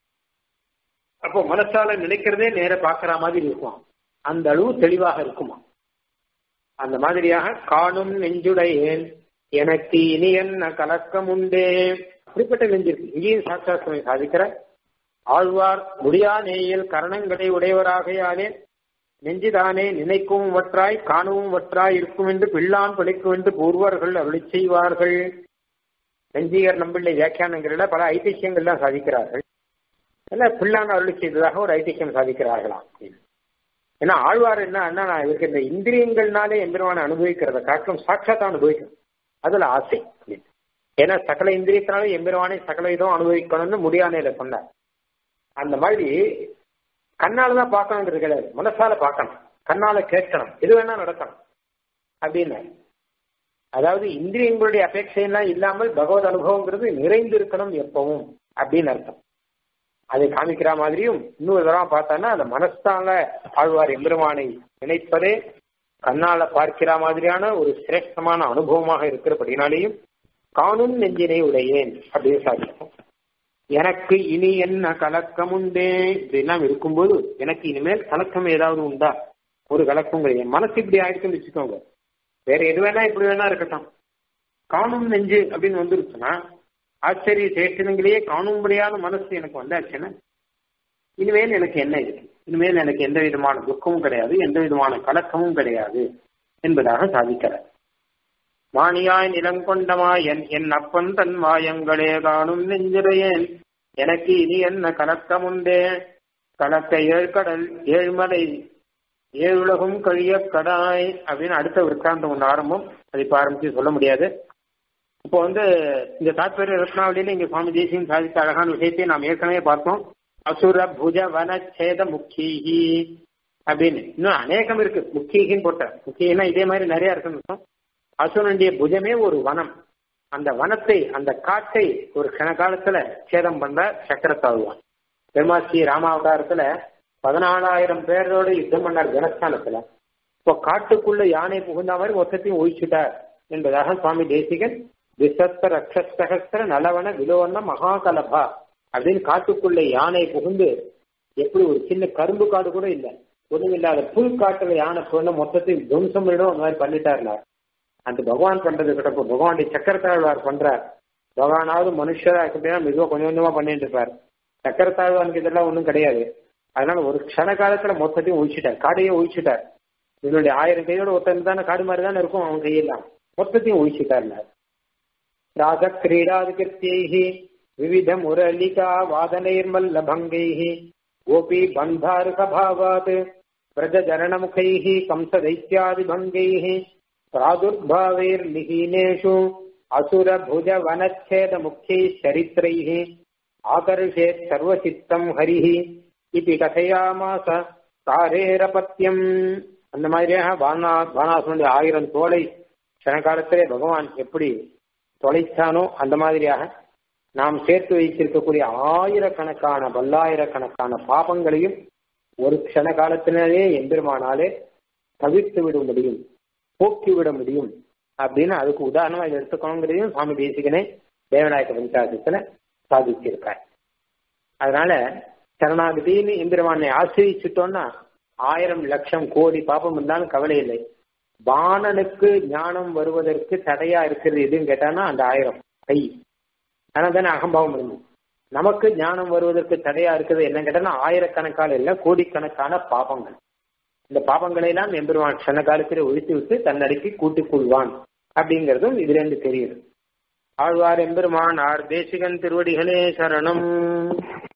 அப்போ மனசால நினைக்கிறதே நேர பாக்குற மாதிரி இருக்குமா அந்த அளவு தெளிவாக இருக்குமா அந்த மாதிரியாக காணும் நெஞ்சுடையேன் எனக்கு இனி என்ன கலக்கம் உண்டே அப்படிப்பட்ட நெஞ்சிருக்கு இங்கேயும் சாட்சாத்மை சாதிக்கிற ஆழ்வார் முடியா நேயில் கரணங்களை உடையவராகையாலே நெஞ்சுதானே நினைக்கவும் வற்றாய் காணவும் வற்றாய் இருக்கும் என்று பிள்ளான் பிழைக்கும் என்று பூர்வர்கள் அருளி செய்வார்கள் நெஞ்சிகர் நம்பிள்ளை வியாக்கியானங்களில பல ஐதிஹ்யங்கள்லாம் சாதிக்கிறார்கள் இல்ல பிள்ளான் அருளி செய்ததாக ஒரு ஐதிஹ்யம் சாதிக்கிறார்களாம் ஏன்னா ஆழ்வார் என்ன நான் இவருக்கு இந்த இந்திரியங்கள்னாலே எம்பெருமானை அனுபவிக்கிறத காட்டிலும் சாட்சாத்தா அனுபவிக்கணும் அதுல ஆசை ஏன்னா சகல இந்திரியத்தினாலே எம்பெருமானை சகல இதுவும் அனுபவிக்கணும்னு முடியானையில சொன்னார் அந்த மாதிரி கண்ணால தான் பார்க்கணுங்கிறது கிடையாது மனசால பார்க்கணும் கண்ணால கேட்கணும் எது வேணா நடக்கணும் அப்படின்னு அதாவது இந்திரியங்களுடைய அபேட்சையெல்லாம் இல்லாமல் பகவத் அனுபவங்கிறது நிறைந்து இருக்கணும் எப்பவும் அப்படின்னு அர்த்தம் அதை காமிக்கிற மாதிரியும் இன்னொரு தடவை பார்த்தான்னா அந்த மனசால ஆழ்வார் எம்பெருமானை நினைப்பதே கண்ணால பார்க்கிற மாதிரியான ஒரு சிரேஷ்டமான அனுபவமாக இருக்கிறபடினாலேயும் காணும் நெஞ்சினை உடையேன் அப்படின்னு சாதிக்கும் எனக்கு இனி என்ன கலக்கம் உண்டே இப்படிலாம் இருக்கும்போது எனக்கு இனிமேல் கலக்கம் ஏதாவது உண்டா ஒரு கலக்கம் கிடையாது மனசு இப்படி ஆயிடுச்சுன்னு வச்சுக்கோங்க வேற எது வேணா இப்படி வேணா இருக்கட்டும் காணும் நெஞ்சு அப்படின்னு வந்துருச்சுன்னா ஆச்சரிய சேஷனங்களையே காணும்படியான மனசு எனக்கு வந்தாச்சுன்னா இனிமேல் எனக்கு என்ன இருக்கு இனிமேல் எனக்கு எந்த விதமான துக்கமும் கிடையாது எந்த விதமான கலக்கமும் கிடையாது என்பதாக சாதிக்கிறார் மாணியாய் நிலங்கொண்டமாயன் என் அப்பன் தன் மாயங்களே காணும் நெஞ்சிறையேன் எனக்கு இனி என்ன கலக்கம் உண்டே கலக்க ஏழ்கடல் ஏழ்மலை ஏழுலகும் கழிய கடாய் அப்படின்னு அடுத்த விற்காந்தம் ஒன்று ஆரம்பம் அது இப்ப ஆரம்பிச்சு சொல்ல முடியாது இப்போ வந்து இந்த தாத்பரிய ரத்னாவளியில இங்க சுவாமி தேசியம் சாதித்த அழகான விஷயத்தை நாம் ஏற்கனவே பார்த்தோம் அசுர புஜ வனச்சேத முக்கியி அப்படின்னு இன்னும் அநேகம் இருக்கு முக்கியகின்னு போட்ட முக்கியன்னா இதே மாதிரி நிறைய இருக்குன்னு அசுரனுடைய புஜமே ஒரு வனம் அந்த வனத்தை அந்த காட்டை ஒரு கண காலத்துல சேதம் பண்ற சக்கரத்தாழ்வான் பெருமாஸ்ரீ ராமாவதாரத்துல பதினாலாயிரம் பேரோட யுத்தம் பண்ணார் ஜனஸ்தானத்துல இப்போ காட்டுக்குள்ள யானை புகுந்த மாதிரி மொத்தத்தையும் ஒழிச்சுட்டார் என்பதாக சுவாமி தேசிகன் விசஸ்த ரக்ஷஸ்தகஸ்திர நலவன விலோவன மகாகலபா அப்படின்னு காட்டுக்குள்ள யானை புகுந்து எப்படி ஒரு சின்ன கரும்பு காடு கூட இல்லை ஒண்ணும் இல்லாத புல் காட்டுல யானை புகுந்த மொத்தத்தையும் துவம்சம் பண்ணிடும் அந்த மாதிரி பண்ணிட்டார்ல அந்த பகவான் பண்றது கிடப்பு பகவானுடைய சக்கரத்தாழ்வார் பண்றார் பகவானாவது மனுஷரா இருக்கட்டும் மெதுவா கொஞ்சம் கொஞ்சமா பண்ணிட்டு இருப்பார் சக்கரத்தாழ்வானுக்கு இதெல்லாம் ஒன்றும் கிடையாது அதனால ஒரு க்ஷண காலத்துல மொத்தத்தையும் ஒழிச்சிட்டார் காடையே ஒழிச்சிட்டார் இதனுடைய ஆயிரம் கையோட ஒருத்தன் தானே காடு மாதிரி தானே இருக்கும் அவன் கையெல்லாம் மொத்தத்தையும் ஒழிச்சிட்டார்ல ராஜ கிரீடாதிகிருத்தியை விவித முரளிகா வாதனைர்மல்லபங்கைः கோபி பந்தாருகபாவாத் பிரஜரணமுகைः கம்சदैत्यादिभङ्गैः प्रादुर्भावैर्लिहीनेषु असुरभुजवनच्छेदमुख्यैः चरित्रैः आकर्षेत् सर्वचित्तम् हरिः इति கதையாமாச தாரேரபத்தியம் அந்த மாதிரியாக பானா பானாசுனுடைய ஆயிரம் தோலை கணக்காலத்திலே பகவான் எப்படி தொலைச்சானோ அந்த மாதிரியாக நாம் சேர்த்து வைத்திருக்கக்கூடிய ஆயிரக்கணக்கான பல்லாயிரக்கணக்கான பாபங்களையும் ஒரு க்ஷண காலத்தினரே எம்பெருமானாலே தவிர்த்து விட முடியும் போக்கிவிட முடியும் அப்படின்னு அதுக்கு உதாரணமா இதை எடுத்துக்கணுங்கிறதையும் சுவாமி தேசிகனே தேவநாயக பஞ்சாயத்துல சாதிச்சிருக்கார் அதனால சரணாகதின்னு எம்பெருமானை ஆசிரிச்சுட்டோம்னா ஆயிரம் லட்சம் கோடி பாபம் இருந்தாலும் கவலை இல்லை பாணனுக்கு ஞானம் வருவதற்கு தடையா இருக்கிறது எதுன்னு கேட்டானா அந்த ஆயிரம் கை ஆனா தானே அகம்பாவம் இருந்தது நமக்கு ஞானம் வருவதற்கு தடையா இருக்கிறது என்ன கேட்டா ஆயிரக்கணக்கான இல்ல கோடிக்கணக்கான பாபங்கள் இந்த பாபங்களை எல்லாம் எம்பெருமான் சன காலத்திலே ஒழித்து விட்டு தன்னடிக்கு கூட்டிக் கொள்வான் அப்படிங்கிறதும் இதுல இருந்து தெரியுது ஆழ்வார் எம்பெருமான் ஆர் தேசிகன் திருவடிகளே சரணம்